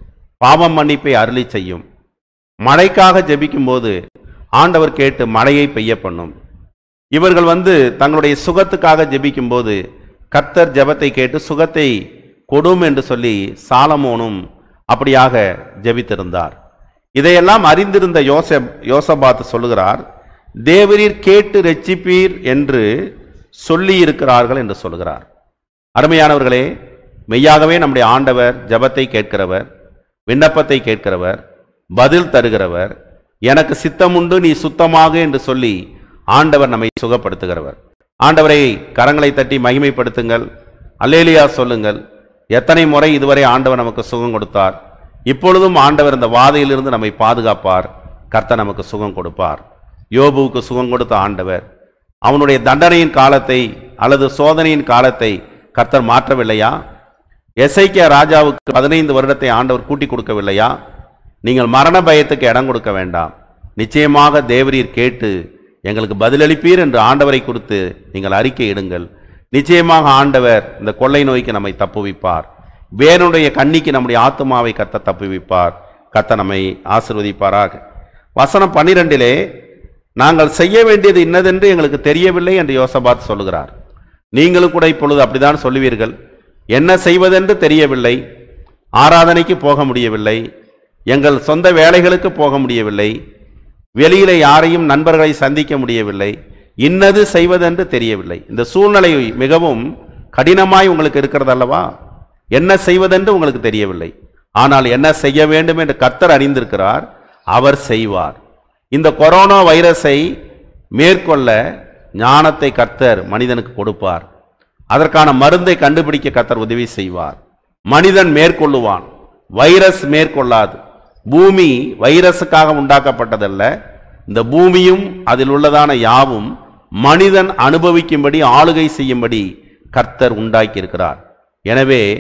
பாவ மன்னிப்பை அருளி செய்யும் மழைக்காக ஜெபிக்கும்போது ஆண்டவர் கேட்டு மழையை பெய்ய பண்ணும் இவர்கள் வந்து தங்களுடைய சுகத்துக்காக ஜெபிக்கும்போது கர்த்தர் ஜெபத்தை கேட்டு சுகத்தை கொடும் என்று சொல்லி சாலமோனும் அப்படியாக ஜெபித்திருந்தார் இதையெல்லாம் அறிந்திருந்த யோச யோசபாத் சொல்லுகிறார் தேவரீர் கேட்டு ரட்சிப்பீர் என்று சொல்லி இருக்கிறார்கள் என்று சொல்லுகிறார் அருமையானவர்களே மெய்யாகவே நம்முடைய ஆண்டவர் ஜெபத்தை கேட்கிறவர் விண்ணப்பத்தை கேட்கிறவர் பதில் தருகிறவர் எனக்கு சித்தமுண்டு நீ சுத்தமாக என்று சொல்லி ஆண்டவர் நம்மை சுகப்படுத்துகிறவர் ஆண்டவரை கரங்களை தட்டி மகிமைப்படுத்துங்கள் அல்லேலியா சொல்லுங்கள் எத்தனை முறை இதுவரை ஆண்டவர் நமக்கு சுகம் கொடுத்தார் இப்பொழுதும் ஆண்டவர் இந்த வாதையிலிருந்து நம்மை பாதுகாப்பார் கர்த்தர் நமக்கு சுகம் கொடுப்பார் யோபுவுக்கு சுகம் கொடுத்த ஆண்டவர் அவனுடைய தண்டனையின் காலத்தை அல்லது சோதனையின் காலத்தை கர்த்தர் மாற்றவில்லையா எசைக்கியா ராஜாவுக்கு பதினைந்து வருடத்தை ஆண்டவர் கூட்டி கொடுக்கவில்லையா நீங்கள் மரண பயத்துக்கு இடம் கொடுக்க வேண்டாம் நிச்சயமாக தேவரீர் கேட்டு எங்களுக்கு பதிலளிப்பீர் என்று ஆண்டவரை குறித்து நீங்கள் அறிக்கை இடுங்கள் நிச்சயமாக ஆண்டவர் இந்த கொள்ளை நோய்க்கு நம்மை தப்புவிப்பார் வேனுடைய கண்ணிக்கு நம்முடைய ஆத்மாவை கத்த தப்புவிப்பார் கத்த நம்மை ஆசிர்வதிப்பாராக வசனம் பன்னிரெண்டிலே நாங்கள் செய்ய வேண்டியது இன்னதென்று எங்களுக்கு தெரியவில்லை என்று யோசபாத் சொல்லுகிறார் நீங்களும் கூட இப்பொழுது அப்படிதான் சொல்லுவீர்கள் என்ன செய்வதென்று தெரியவில்லை ஆராதனைக்கு போக முடியவில்லை எங்கள் சொந்த வேலைகளுக்கு போக முடியவில்லை வெளியில யாரையும் நண்பர்களை சந்திக்க முடியவில்லை இன்னது செய்வதென்று தெரியவில்லை இந்த சூழ்நிலை மிகவும் கடினமாய் உங்களுக்கு இருக்கிறது அல்லவா என்ன செய்வதென்று உங்களுக்கு தெரியவில்லை ஆனால் என்ன செய்ய வேண்டும் என்று கர்த்தர் அறிந்திருக்கிறார் அவர் செய்வார் இந்த கொரோனா வைரஸை மேற்கொள்ள ஞானத்தை கர்த்தர் மனிதனுக்கு கொடுப்பார் அதற்கான மருந்தை கண்டுபிடிக்க கர்த்தர் உதவி செய்வார் மனிதன் மேற்கொள்ளுவான் வைரஸ் மேற்கொள்ளாது பூமி வைரஸுக்காக உண்டாக்கப்பட்டதல்ல இந்த பூமியும் அதில் உள்ளதான யாவும் மனிதன் அனுபவிக்கும்படி ஆளுகை செய்யும்படி கர்த்தர் உண்டாக்கியிருக்கிறார் எனவே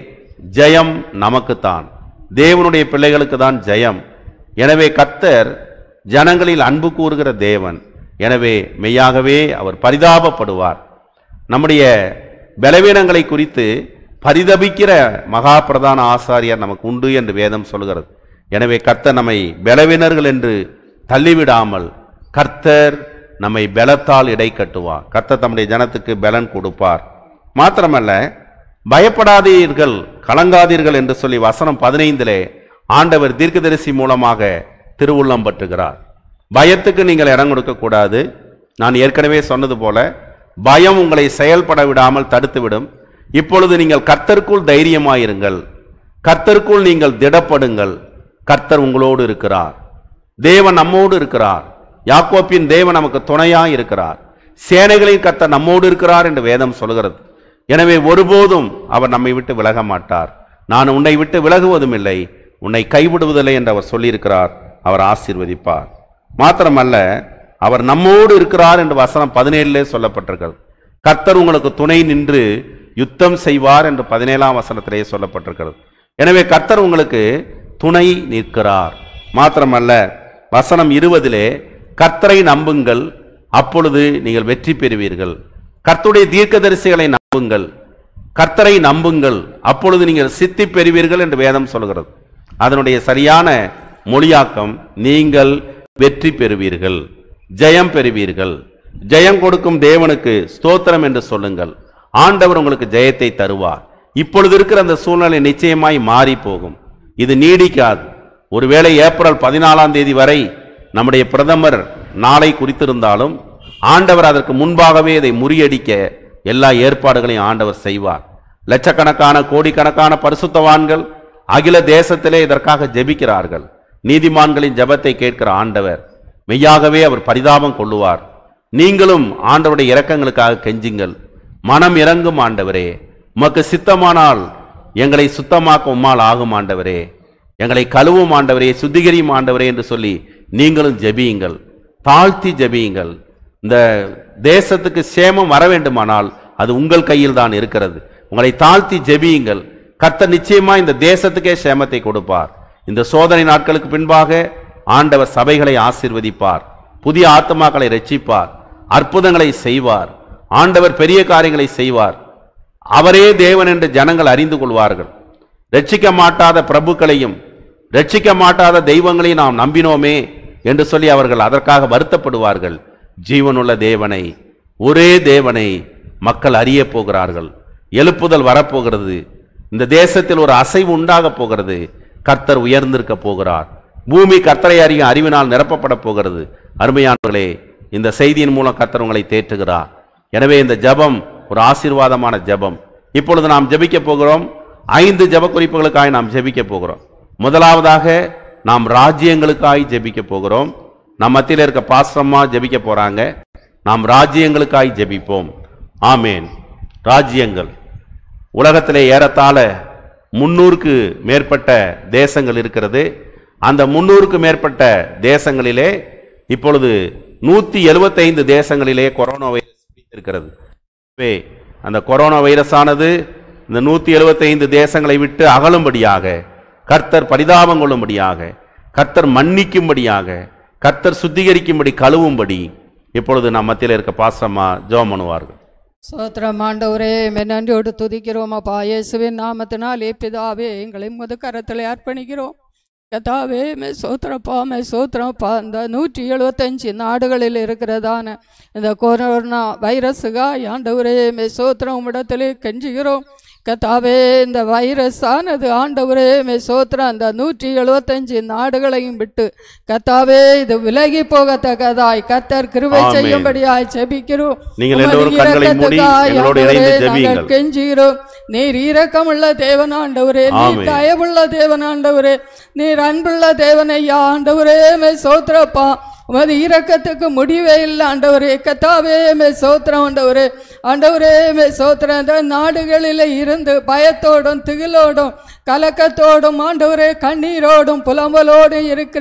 ஜெயம் நமக்குத்தான் தேவனுடைய பிள்ளைகளுக்கு தான் ஜெயம் எனவே கர்த்தர் ஜனங்களில் அன்பு கூறுகிற தேவன் எனவே மெய்யாகவே அவர் பரிதாபப்படுவார் நம்முடைய பலவீனங்களை குறித்து பரிதபிக்கிற மகா பிரதான ஆசாரியர் நமக்கு உண்டு என்று வேதம் சொல்கிறது எனவே கர்த்தர் நம்மை பலவீனர்கள் என்று தள்ளிவிடாமல் கர்த்தர் நம்மை பலத்தால் இடை கட்டுவார் கர்த்தர் தம்முடைய ஜனத்துக்கு பலன் கொடுப்பார் மாத்திரமல்ல பயப்படாதீர்கள் கலங்காதீர்கள் என்று சொல்லி வசனம் பதினைந்திலே ஆண்டவர் தீர்க்கதரிசி மூலமாக திருவுள்ளம் பற்றுகிறார் பயத்துக்கு நீங்கள் இடம் கொடுக்க கூடாது நான் ஏற்கனவே சொன்னது போல பயம் உங்களை செயல்பட விடாமல் தடுத்துவிடும் இப்பொழுது நீங்கள் கர்த்தருக்குள் தைரியமாயிருங்கள் கர்த்தருக்குள் நீங்கள் திடப்படுங்கள் கர்த்தர் உங்களோடு இருக்கிறார் தேவன் நம்மோடு இருக்கிறார் யாக்கோப்பின் தேவன் நமக்கு துணையாய் இருக்கிறார் சேனைகளின் கர்த்தர் நம்மோடு இருக்கிறார் என்று வேதம் சொல்கிறது எனவே ஒருபோதும் அவர் நம்மை விட்டு விலக மாட்டார் நான் உன்னை விட்டு விலகுவதும் இல்லை உன்னை கைவிடுவதில்லை என்று அவர் சொல்லியிருக்கிறார் அவர் ஆசீர்வதிப்பார் மாத்திரமல்ல அவர் நம்மோடு இருக்கிறார் என்று வசனம் பதினேழுலே சொல்லப்பட்டிருக்கிறது கர்த்தர் உங்களுக்கு துணை நின்று யுத்தம் செய்வார் என்று பதினேழாம் வசனத்திலே சொல்லப்பட்டிருக்கிறது எனவே கர்த்தர் உங்களுக்கு துணை நிற்கிறார் மாத்திரமல்ல வசனம் இருபதிலே கர்த்தரை நம்புங்கள் அப்பொழுது நீங்கள் வெற்றி பெறுவீர்கள் கர்த்தருடைய தீர்க்கதரிசிகளை நம்புங்கள் கர்த்தரை நம்புங்கள் அப்பொழுது நீங்கள் சித்தி பெறுவீர்கள் என்று வேதம் சொல்கிறது அதனுடைய சரியான மொழியாக்கம் நீங்கள் வெற்றி பெறுவீர்கள் ஜெயம் பெறுவீர்கள் ஜெயம் கொடுக்கும் தேவனுக்கு ஸ்தோத்திரம் என்று சொல்லுங்கள் ஆண்டவர் உங்களுக்கு ஜெயத்தை தருவார் இப்பொழுது இருக்கிற அந்த சூழ்நிலை நிச்சயமாய் மாறி போகும் இது நீடிக்காது ஒருவேளை ஏப்ரல் பதினாலாம் தேதி வரை நம்முடைய பிரதமர் நாளை குறித்திருந்தாலும் ஆண்டவர் அதற்கு முன்பாகவே இதை முறியடிக்க எல்லா ஏற்பாடுகளையும் ஆண்டவர் செய்வார் லட்சக்கணக்கான கோடிக்கணக்கான பரிசுத்தவான்கள் அகில தேசத்திலே இதற்காக ஜெபிக்கிறார்கள் நீதிமான்களின் ஜெபத்தை கேட்கிற ஆண்டவர் மெய்யாகவே அவர் பரிதாபம் கொள்ளுவார் நீங்களும் ஆண்டவருடைய இரக்கங்களுக்காக கெஞ்சுங்கள் மனம் இறங்கும் ஆண்டவரே உமக்கு சித்தமானால் எங்களை சுத்தமாக்க உம்மால் ஆகும் ஆண்டவரே எங்களை கழுவும் ஆண்டவரே சுத்திகரியும் ஆண்டவரே என்று சொல்லி நீங்களும் ஜெபியுங்கள் தாழ்த்தி ஜெபியுங்கள் இந்த தேசத்துக்கு சேமம் வர வேண்டுமானால் அது உங்கள் கையில் தான் இருக்கிறது உங்களை தாழ்த்தி ஜெபியுங்கள் கர்த்தர் நிச்சயமா இந்த தேசத்துக்கே சேமத்தை கொடுப்பார் இந்த சோதனை நாட்களுக்கு பின்பாக ஆண்டவர் சபைகளை ஆசீர்வதிப்பார் புதிய ஆத்மாக்களை ரட்சிப்பார் அற்புதங்களை செய்வார் ஆண்டவர் பெரிய காரியங்களை செய்வார் அவரே தேவன் என்று ஜனங்கள் அறிந்து கொள்வார்கள் ரட்சிக்க மாட்டாத பிரபுக்களையும் ரட்சிக்க மாட்டாத தெய்வங்களையும் நாம் நம்பினோமே என்று சொல்லி அவர்கள் அதற்காக வருத்தப்படுவார்கள் ஜீவனுள்ள தேவனை ஒரே தேவனை மக்கள் அறிய போகிறார்கள் எழுப்புதல் வரப்போகிறது இந்த தேசத்தில் ஒரு அசைவு உண்டாக போகிறது கர்த்தர் உயர்ந்திருக்க போகிறார் பூமி கர்த்தரை அறியும் அறிவினால் நிரப்பப்பட போகிறது அருமையானவர்களே இந்த செய்தியின் மூலம் கர்த்தர் உங்களை தேற்றுகிறார் எனவே இந்த ஜெபம் ஒரு ஆசீர்வாதமான ஜெபம் இப்பொழுது நாம் ஜெபிக்க போகிறோம் ஐந்து ஜெப குறிப்புகளுக்காக நாம் ஜெபிக்க போகிறோம் முதலாவதாக நாம் ராஜ்யங்களுக்காய் ஜெபிக்க போகிறோம் நம் மத்தியில் இருக்க பாஸ்ரமா ஜெபிக்க போறாங்க நாம் ராஜ்யங்களுக்காய் ஜெபிப்போம் ஆமேன் ராஜ்யங்கள் உலகத்திலே ஏறத்தாழ முன்னூறுக்கு மேற்பட்ட தேசங்கள் இருக்கிறது அந்த முன்னூறுக்கு மேற்பட்ட தேசங்களிலே இப்பொழுது நூற்றி எழுபத்தைந்து தேசங்களிலே கொரோனா வைரஸ் இருக்கிறது எனவே அந்த கொரோனா வைரஸானது இந்த நூற்றி எழுபத்தைந்து தேசங்களை விட்டு அகலும்படியாக கர்த்தர் பரிதாபம் கொள்ளும்படியாக கர்த்தர் மன்னிக்கும்படியாக கர்த்தர் சுத்திகரிக்கும்படி கழுவும்படி இப்பொழுது நம் மத்தியில் இருக்க பாசமா ஜெபம் பண்ணுவார்கள் சோத்திரம் ஆண்டவரே மே நன்றியோடு துதிக்கிறோம் அப்பா இயேசுவின் நாமத்தினாலே பிதாவே எங்களை முது கரத்தில் அர்ப்பணிக்கிறோம் கதாவே மே சோத்திரப்பா மே சோத்திரப்பா இந்த நூற்றி எழுபத்தஞ்சு நாடுகளில் இருக்கிறதான இந்த கொரோனா வைரஸுகா ஆண்டவரே மே சோத்திரம் உம்மிடத்திலே கெஞ்சுகிறோம் கத்தாவே இந்த வைரஸ் ஆனது ஆண்டவரே மே சோத்திரம் அந்த நூற்றி எழுபத்தஞ்சு நாடுகளையும் விட்டு கத்தாவே இது விலகி போகத்தக்கதாய் கத்தர் கிருபை ஆமென். செய்யும்படியாய் செபிக்கிறோம் நீங்கள் உமது எல்லோரும் கண்களை மூடி இரக்கத்துக்காய் எங்களோடு ஆண்டவரே, இணைந்து நாங்கள் ஜெபியுங்கள் கெஞ்சுகிறோம் நீர் இரக்கமுள்ள தேவனாண்டவரே நீர் ஆமென். தயவுள்ள தேவனாண்டவரே நீர் அன்புள்ள தேவனையா ஆண்டவரே மே சோத்திரப்பா உமது இரக்கத்துக்கு முடிவே இல்லை ஆண்டவரே கத்தாவே மே சோத்திரம் ஆண்டவரே ஆண்டவரே மே சோத்திரம் இந்த நாடுகளில் இருந்து பயத்தோடும் திகிலோடும் கலக்கத்தோடும் ஆண்டவரே கண்ணீரோடும் புலம்பலோடும் இருக்கிற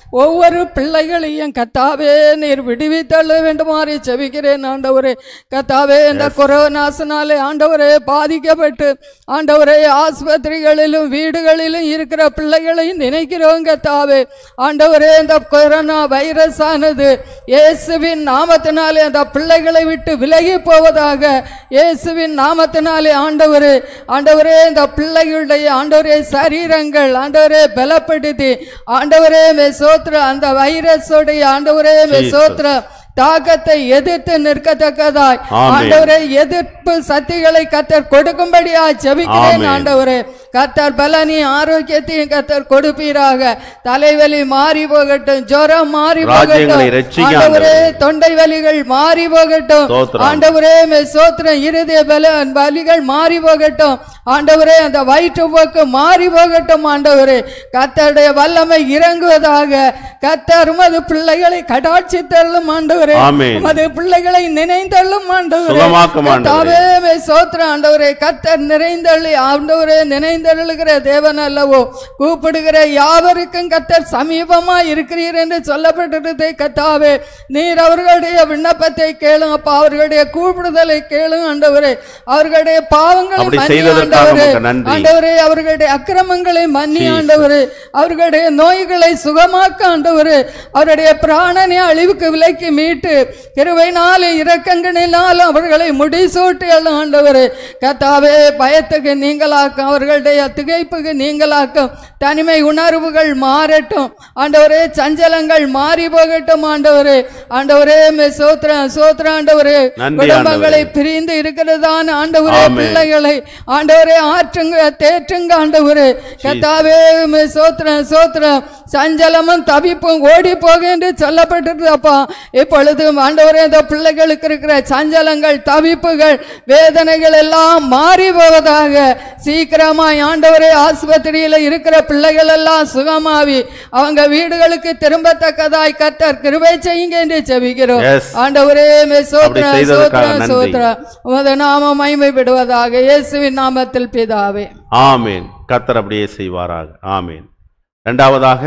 ஒவ்வொரு பிள்ளைகளையும் கத்தாவே நீர் விடுவித்தள்ள வேண்டுமாறு செபிக்கிறேன் ஆண்டவரே கத்தாவே இந்த கொரோனாசனாலே ஆண்டவரே பாதிக்கப்பட்டு ஆண்டவரே ஆஸ்பத்திரிகளிலும் வீடுகளிலும் இருக்கிற பிள்ளைகளை நினைக்கிறோம் கத்தாவே ஆண்டவரே இந்த கொரோனா வைரஸ் ஆனது இயேசுவின் நாமத்தினாலே அந்த பிள்ளைகளை விட்டு விலகி போவதாக இயேசுவின் நாமத்தினாலே ஆண்டவரே ஆண்டவரே இந்த பிள்ளைகளுடைய ஆண்டவரே சரீரங்கள் ஆண்டவரே பலப்படுத்தி ஆண்டவரே மெசோத்ர அந்த வைரஸோடைய ஆண்டவரே மெசோத்ர தாக்கத்தை எதிர்த்து நிற்கத்தக்கதாய் ஆமென். ஆண்டவரே எதிர்ப்பு சக்திகளை கத்தர் கொடுக்கும்படியா ஜெபிக்கிறேன் ஆமென். ஆண்டவரே கத்தர் பலனி ஆரோக்கியத்தையும் கத்தர் கொடுப்பீராக தலைவலி மாறி போகட்டும் ஜுரம் மாறி ராஜ்யங்களை போகட்டும் ரட்சிங்க ஆண்டவரே ஆண்டவரே. தொண்டை வலிகள் மாறி போகட்டும் ஸ்தோத்திரம். ஆண்டவரே மே சோத்திரம் இருதய பல வலிகள் மாறி போகட்டும் ஆண்டவரே அந்த வயிற்று போக்கு மாறி போகட்டும் ஆண்டவரே கத்தருடைய வல்லமை இறங்குவதாக கத்தர் உமது பிள்ளைகளை கடாட்சி தள்ளும் ஆண்டவரே ஆமென். உமது பிள்ளைகளை நினைந்தள்ளும் ஆண்டவரே சுகமாக்கும் ஆண்டவரே. கர்த்தாவே, மே சோத்திரம் ஆண்டவரே கத்தர் நிறைந்தள்ளி ஆண்டவரே நினைந்தருளுகிற தேவன் அல்லவோ கூப்பிடுகிற யாவருக்கும் கத்தர் சமீபமா இருக்கிறீர் என்று சொல்லப்பட்டிருந்தே கத்தாவே நீர் அவர்களுடைய விண்ணப்பத்தை கேளும் அப்பா அவர்களுடைய கூப்பிடுதலை கேளும் ஆண்டவரே அவர்களுடைய பாவங்களை அப்படி மன்னி செய்ததற்காக ஆண்டவரே உமக்கு நன்றி. ஆண்டவரே அவர்களுடைய அக்கிரமங்களை மன்னி Jesus. ஆண்டவரே அவர்களுடைய நோய்களை சுகமாக்க ஆண்டவரே அவருடைய பிராணனை அழிவுக்கு விலைக்கு மீட்டு கிருபைனாலும் இரக்கங்களினாலும் அவர்களை முடிசூட்டி அள்ளும் ஆண்டவரே கத்தாவே பயத்துக்கு நீங்களாக்கும் அவர்களுடைய திகைப்புக்கு நீங்களாக்கும் தனிமை உணர்வுகள் மாறட்டும் ஆண்டவரே சஞ்சலங்கள் மாறி போகட்டும் ஆண்டவரே ஆண்டவரே மே சோத்ரம் சோத்ரம் ஆண்டவரே நன்றி குடும்பங்களை ஆண்டவரே. பிரிந்து இருக்கிறதான ஆண்டவரே ஆமென். பிள்ளைகளை ஆண்டவரே ஆற்றுங்க தேற்றுங்க ஆண்டவரே கத்தாவே உம்மை சோத்திரம் சோத்திரம் சஞ்சலமும் தவிப்பும் ஓடி போக என்று சொல்லப்பட்டிருந்தப்பா இப்பொழுதும் ஆண்டவரே இந்த பிள்ளைகளுக்கு இருக்கிற சஞ்சலங்கள் தவிப்புகள் வேதனைகள் எல்லாம் மாறி போவதாக சீக்கிரமாய் ஆண்டவரே ஆஸ்பத்திரியில் இருக்கிற பிள்ளைகள் எல்லாம் சுகமாவி அவங்க வீடுகளுக்கு திரும்பத்தக்கதாய் கத்தர் கிருபை செய்யுங்க என்று செபிக்கிறோம் Yes. ஆண்டவரே மே சோத்ரா அப்படி செய்ததற்காக சோத்ரா நன்றி. சோத்ரா உமது நாமம் மைமைப்படுவதாக இயேசுவின் நாமத்தில் பிதாவே ஆமேன் கர்த்தர் அப்படியே செய்வாராக ஆமேன் ரெண்டாவதாக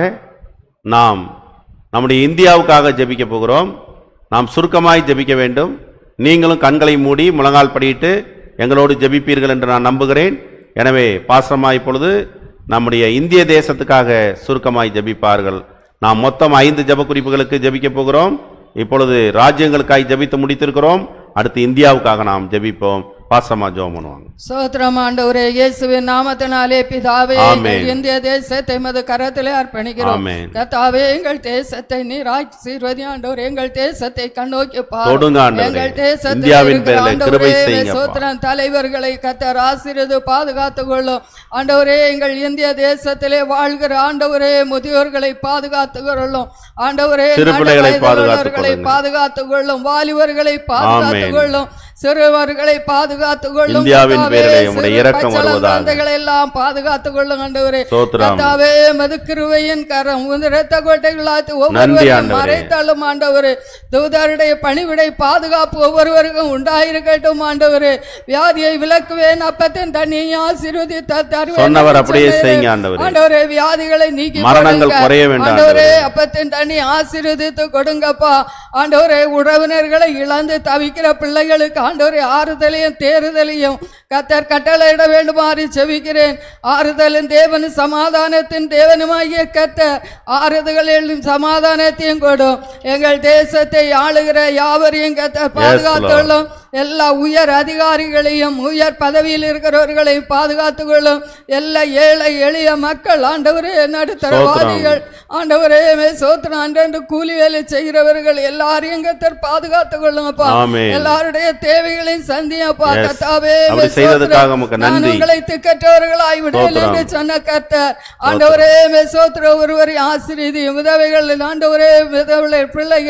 நாம் நம்முடைய இந்தியாவுக்காக ஜெபிக்க போகிறோம் நாம் சுருக்கமாய் ஜெபிக்க வேண்டும் நீங்களும் கண்களை மூடி முழங்கால் படியிட்டு எங்களோடு ஜெபிப்பீர்கள் என்று நான் நம்புகிறேன் எனவே பாசமாய் இப்பொழுது நம்முடைய இந்திய தேசத்துக்காக சுருக்கமாய் ஜெபிப்பார்கள் நாம் மொத்தம் ஐந்து ஜெப குறிப்புகளுக்கு ஜெபிக்க போகிறோம் இப்பொழுது ராஜ்யங்களுக்காய் ஜெபித்து முடித்திருக்கிறோம் அடுத்து இந்தியாவுக்காக நாம் ஜெபிப்போம் பாசமா ஜெபம் பண்ணுவாங்க சோத்திரம் ஆண்டவரே இயேசுவின் நாமத்தினாலே பிதாவே ஆமென். எங்கள் இந்திய தேசத்தை மது கரத்திலே அர்ப்பணிக்கிறோம் ஆமென். கத்தாவே எங்கள் தேசத்தை நீர் ஆசீர்வதி ஆண்டவர் எங்கள் தேசத்தை கண்ணோக்கி தொடுங்க ஆண்டவரே. எங்கள் தேசத்தில் இந்தியாவின் இருக்கிற பேரிலே ஆண்டவரே, கிருபை செய்யுங்கப்பா. சோத்திரம் தலைவர்களை கத்தர் ஆசீர்வதி பாதுகாத்து கொள்ளும் ஆண்டவரே எங்கள் இந்திய தேசத்திலே வாழ்கிற ஆண்டவரே முதியோர்களை பாதுகாத்து கொள்ளும் ஆண்டவரே சிறு பிள்ளைகளை நடுவயது பாதுகாத்துக் உள்ளவர்களை கொள்ளுங்க. பாதுகாத்து கொள்ளும் வாலிபர்களை பாதுகாத்து ஆமென். கொள்ளும் சிறுவர்களை பாதுகாத்து கொள்ளும் இந்தியாவின் கர்த்தாவே, பேரிலே உம்முடைய சிறு இரக்கம் பச்சளம் வருவதாக. குழந்தைகளை எல்லாம் பாதுகாத்து கொள்ளும் ஆண்டவரே ஸ்தோத்திரம். கர்த்தாவே மதுக்கிருவையின் கரம் உன் இரத்த கோட்டைகளாத்து நன்றி ஒவ்வொருவரையும் ஆண்டவரே. மறைத்தாலும் ஆண்டவரே தூதருடைய பணிவிடை பாதுகாப்பு ஒவ்வொருவருக்கும் உண்டாயிருக்கட்டும் ஆண்டவரே வியாதியை விலக்குவேன் அப்பத்தின் தண்ணியை ஆசீர்வதித்து தருவேன் சொன்னவர் என்று அப்படியே சொன்னீரே. செய்யுங்க ஆண்டவரே. ஆண்டவரே வியாதிகளை நீக்கி மரணங்கள் கொடுங்க. குறைய வேண்டாம் ஆண்டவரே ஆண்டவரே. அப்பத்தின் தண்ணி ஆசீர்வதித்து கொடுங்கப்பா ஆண்டவரே உறவினர்களை இழந்து தவிக்கிற பிள்ளைகளுக்கு ஆண்டவரே ஆறுதலையும் தேறுதலையும் கத்தர் கட்டளையிட வேண்டுமாறு செவிக்கிறேன் ஆறுதலின் தேவன் சமாதானத்தின் தேவனுமாகிய கத்தர் ஆறுதல்களிலும் சமாதானத்தையும் கொடும் எங்கள் தேசத்தை ஆளுகிற யாவரையும் கத்தர் பாதுகாத்துள்ளும் எல்லா உயர் அதிகாரிகளையும் உயர் பதவியில் இருக்கிறவர்களையும் பாதுகாத்துக் கொள்ளும் எல்லா ஏழை எளிய மக்கள் ஆண்டவரே நடுத்தரவாதிகள் ஆண்டவரே சோத்திரம் அன்றன்று கூலி வேலை செய்கிறவர்கள் எல்லாரையும் கத்தர் பாதுகாத்துக் கொள்ளுங்கப்பா ஆமென். எல்லாருடைய தேவைகளையும் சந்தியப்பா Yes. கத்தாவே அப்படி மே செய்ததற்காக சோத்திரம். உமக்கு நான் நன்றி. உங்களை திக்கற்றவர்களாய் விடேன் ஸ்தோத்திரம். என்று சொன்ன கர்த்தர் ஆண்டவரே மே சோத்திர ஒருவரை ஆசிரியதி உதவிகள் ஆண்டவரே விதவிலை பிள்ளைகள்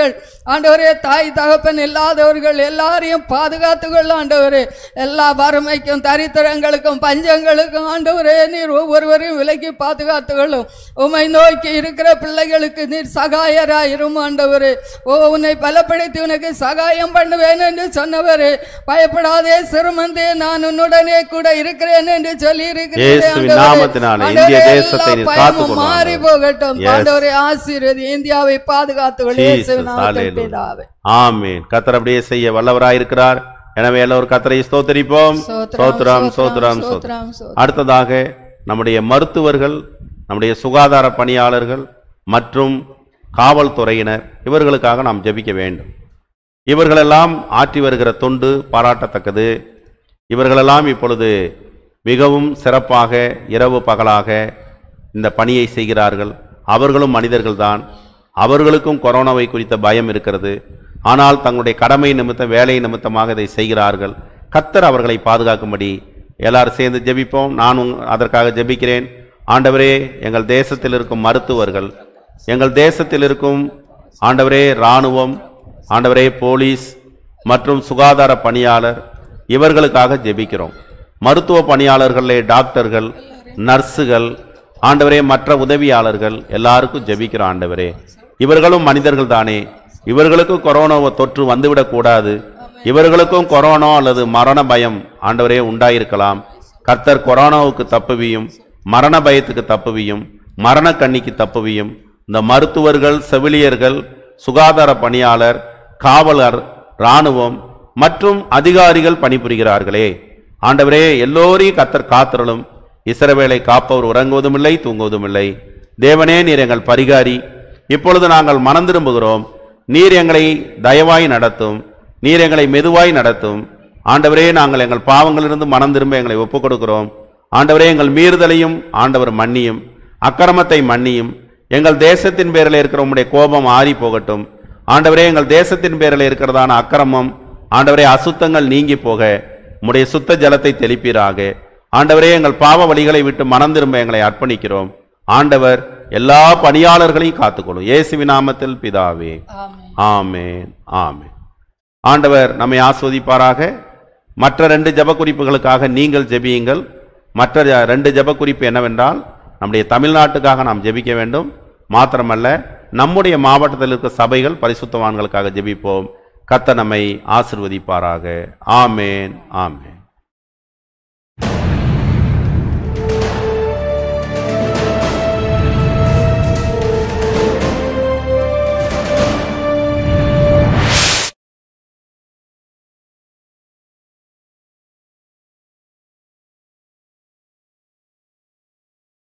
ஆண்டவரே தாய் தகப்பன் இல்லாதவர்கள் எல்லாரையும் பாதுகாத்துக்கொள்ள ஆண்டவரே எல்லா வறுமைக்கும் தரித்திரங்களுக்கும் பஞ்சங்களுக்கும் ஆண்டவரே நீர் ஒவ்வொருவரையும் விலக்கி பாதுகாத்துக்கொள்ளும் உமை நோக்கி இருக்கிற பிள்ளைகளுக்கு நீர் சகாயராயிரும் ஆண்டவரே ஓ உன்னை பலப்படுத்தி உனக்கு சகாயம் பண்ணுவேன் என்று சொன்னவரே பயப்படாதே சிறுமந்தே நான் உன்னுடனே கூட இருக்கிறேன் என்று சொல்லி இயேசுவின் நாமத்தினாலே இந்திய தேசத்தை நீர் காத்துக்கொள்ளும் மாறி ஆண்டவரே. போகட்டும் Yes. ஆண்டவரே ஆசீர்வதி இந்தியாவை பாதுகாத்துக்கொள் Jesus, இயேசுவின் நாமத்தில் hallelujah. பிதாவே ஆமென் கத்தர் அப்படியே செய்ய வல்லவராயிருக்கிறார் எனவே எல்லோரும் கத்தரை ஸ்தோத்தரிப்போம் சோத்ரம் சோத்ரம் சோத்ரம் அடுத்ததாக நம்முடைய மருத்துவர்கள் நம்முடைய சுகாதார பணியாளர்கள் மற்றும் காவல்துறையினர் இவர்களுக்காக நாம் ஜெபிக்க வேண்டும் இவர்களெல்லாம் ஆற்றி வருகிற தொண்டு பாராட்டத்தக்கது இவர்களெல்லாம் இப்பொழுது மிகவும் சிறப்பாக இரவு பகலாக இந்த பணியை செய்கிறார்கள் அவர்களும் மனிதர்கள்தான் அவர்களுக்கும் கொரோனாவை குறித்த பயம் இருக்கிறது ஆனால் தங்களுடைய கடமை நிமித்தம் வேலை நிமித்தமாக இதை செய்கிறார்கள் கத்தர் அவர்களை பாதுகாக்கும்படி எல்லாரும் சேர்ந்து ஜெபிப்போம் நான் உங்க- அதற்காக ஜெபிக்கிறேன் ஆண்டவரே எங்கள் தேசத்தில் இருக்கும் மருத்துவர்கள் எங்கள் தேசத்தில் இருக்கும் ஆண்டவரே இராணுவம் ஆண்டவரே போலீஸ் மற்றும் சுகாதார பணியாளர் இவர்களுக்காக ஜெபிக்கிறோம் மருத்துவ பணியாளர்களே டாக்டர்கள் நர்ஸுகள் ஆண்டவரே மற்ற உதவியாளர்கள் எல்லாருக்கும் ஜெபிக்கிறோம் ஆண்டவரே இவர்களும் மனிதர்கள் தானே இவர்களுக்கும் கொரோனா தொற்று வந்துவிடக் கூடாது இவர்களுக்கும் கொரோனா அல்லது மரண பயம் ஆண்டவரே உண்டாயிருக்கலாம் கர்த்தர் கொரோனாவுக்கு தப்புவியும் மரண பயத்துக்கு தப்புவியும் மரண கண்ணிக்கு தப்புவியும் இந்த மருத்துவர்கள் செவிலியர்கள் சுகாதார பணியாளர் காவலர் இராணுவம் மற்றும் அதிகாரிகள் பணிபுரிகிறார்களே ஆண்டவரே எல்லோரையும் கத்தர் காத்திரலும் இஸ்ரவேலை காப்பவர் உறங்குவதும் இல்லை தூங்குவதும் இல்லை தேவனே நீர் எங்கள் பரிகாரி இப்பொழுது நாங்கள் மனம் திரும்புகிறோம் நீர் எங்களை தயவாய் நடத்தும் நீர் எங்களை மெதுவாய் நடத்தும் ஆண்டவரே நாங்கள் எங்கள் பாவங்களிலிருந்து மனம் திரும்ப எங்களை ஒப்புக் கொடுக்கிறோம் ஆண்டவரே எங்கள் மீறுதலையும் ஆண்டவர் மன்னியும் அக்கிரமத்தை மன்னியும் எங்கள் தேசத்தின் பேரில் இருக்கிற உம்முடைய கோபம் ஆறி போகட்டும் ஆண்டவரே எங்கள் தேசத்தின் பேரில் இருக்கிறதான அக்கிரமம் ஆண்டவரே அசுத்தங்கள் நீங்கி போக உம்முடைய சுத்த ஜலத்தை தெளிப்பீராக ஆண்டவரே எங்கள் பாவ வழிகளை விட்டு மனம் திரும்ப எங்களை அர்ப்பணிக்கிறோம் ஆண்டவர் எல்லா பணியாளர்களையும் காத்துக்கொள்ளும் இயேசுவின் நாமத்தில் பிதாவே ஆமென் ஆமென் ஆமென் ஆண்டவர் நம்மை ஆஸ்வதிப்பாராக மற்ற ரெண்டு ஜெப குறிப்புகளுக்காக நீங்கள் ஜெபியுங்கள் மற்ற ஜ- ரெண்டு ஜெப குறிப்பு என்னவென்றால் நம்முடைய தமிழ்நாட்டுக்காக நாம் ஜெபிக்க வேண்டும் மாத்திரமல்ல நம்முடைய மாவட்டத்தில் இருக்க சபைகள் பரிசுத்தவான்களுக்காக ஜெபிப்போம் கத்த நம்மை ஆசிர்வதிப்பாராக ஆமேன் ஆமேன்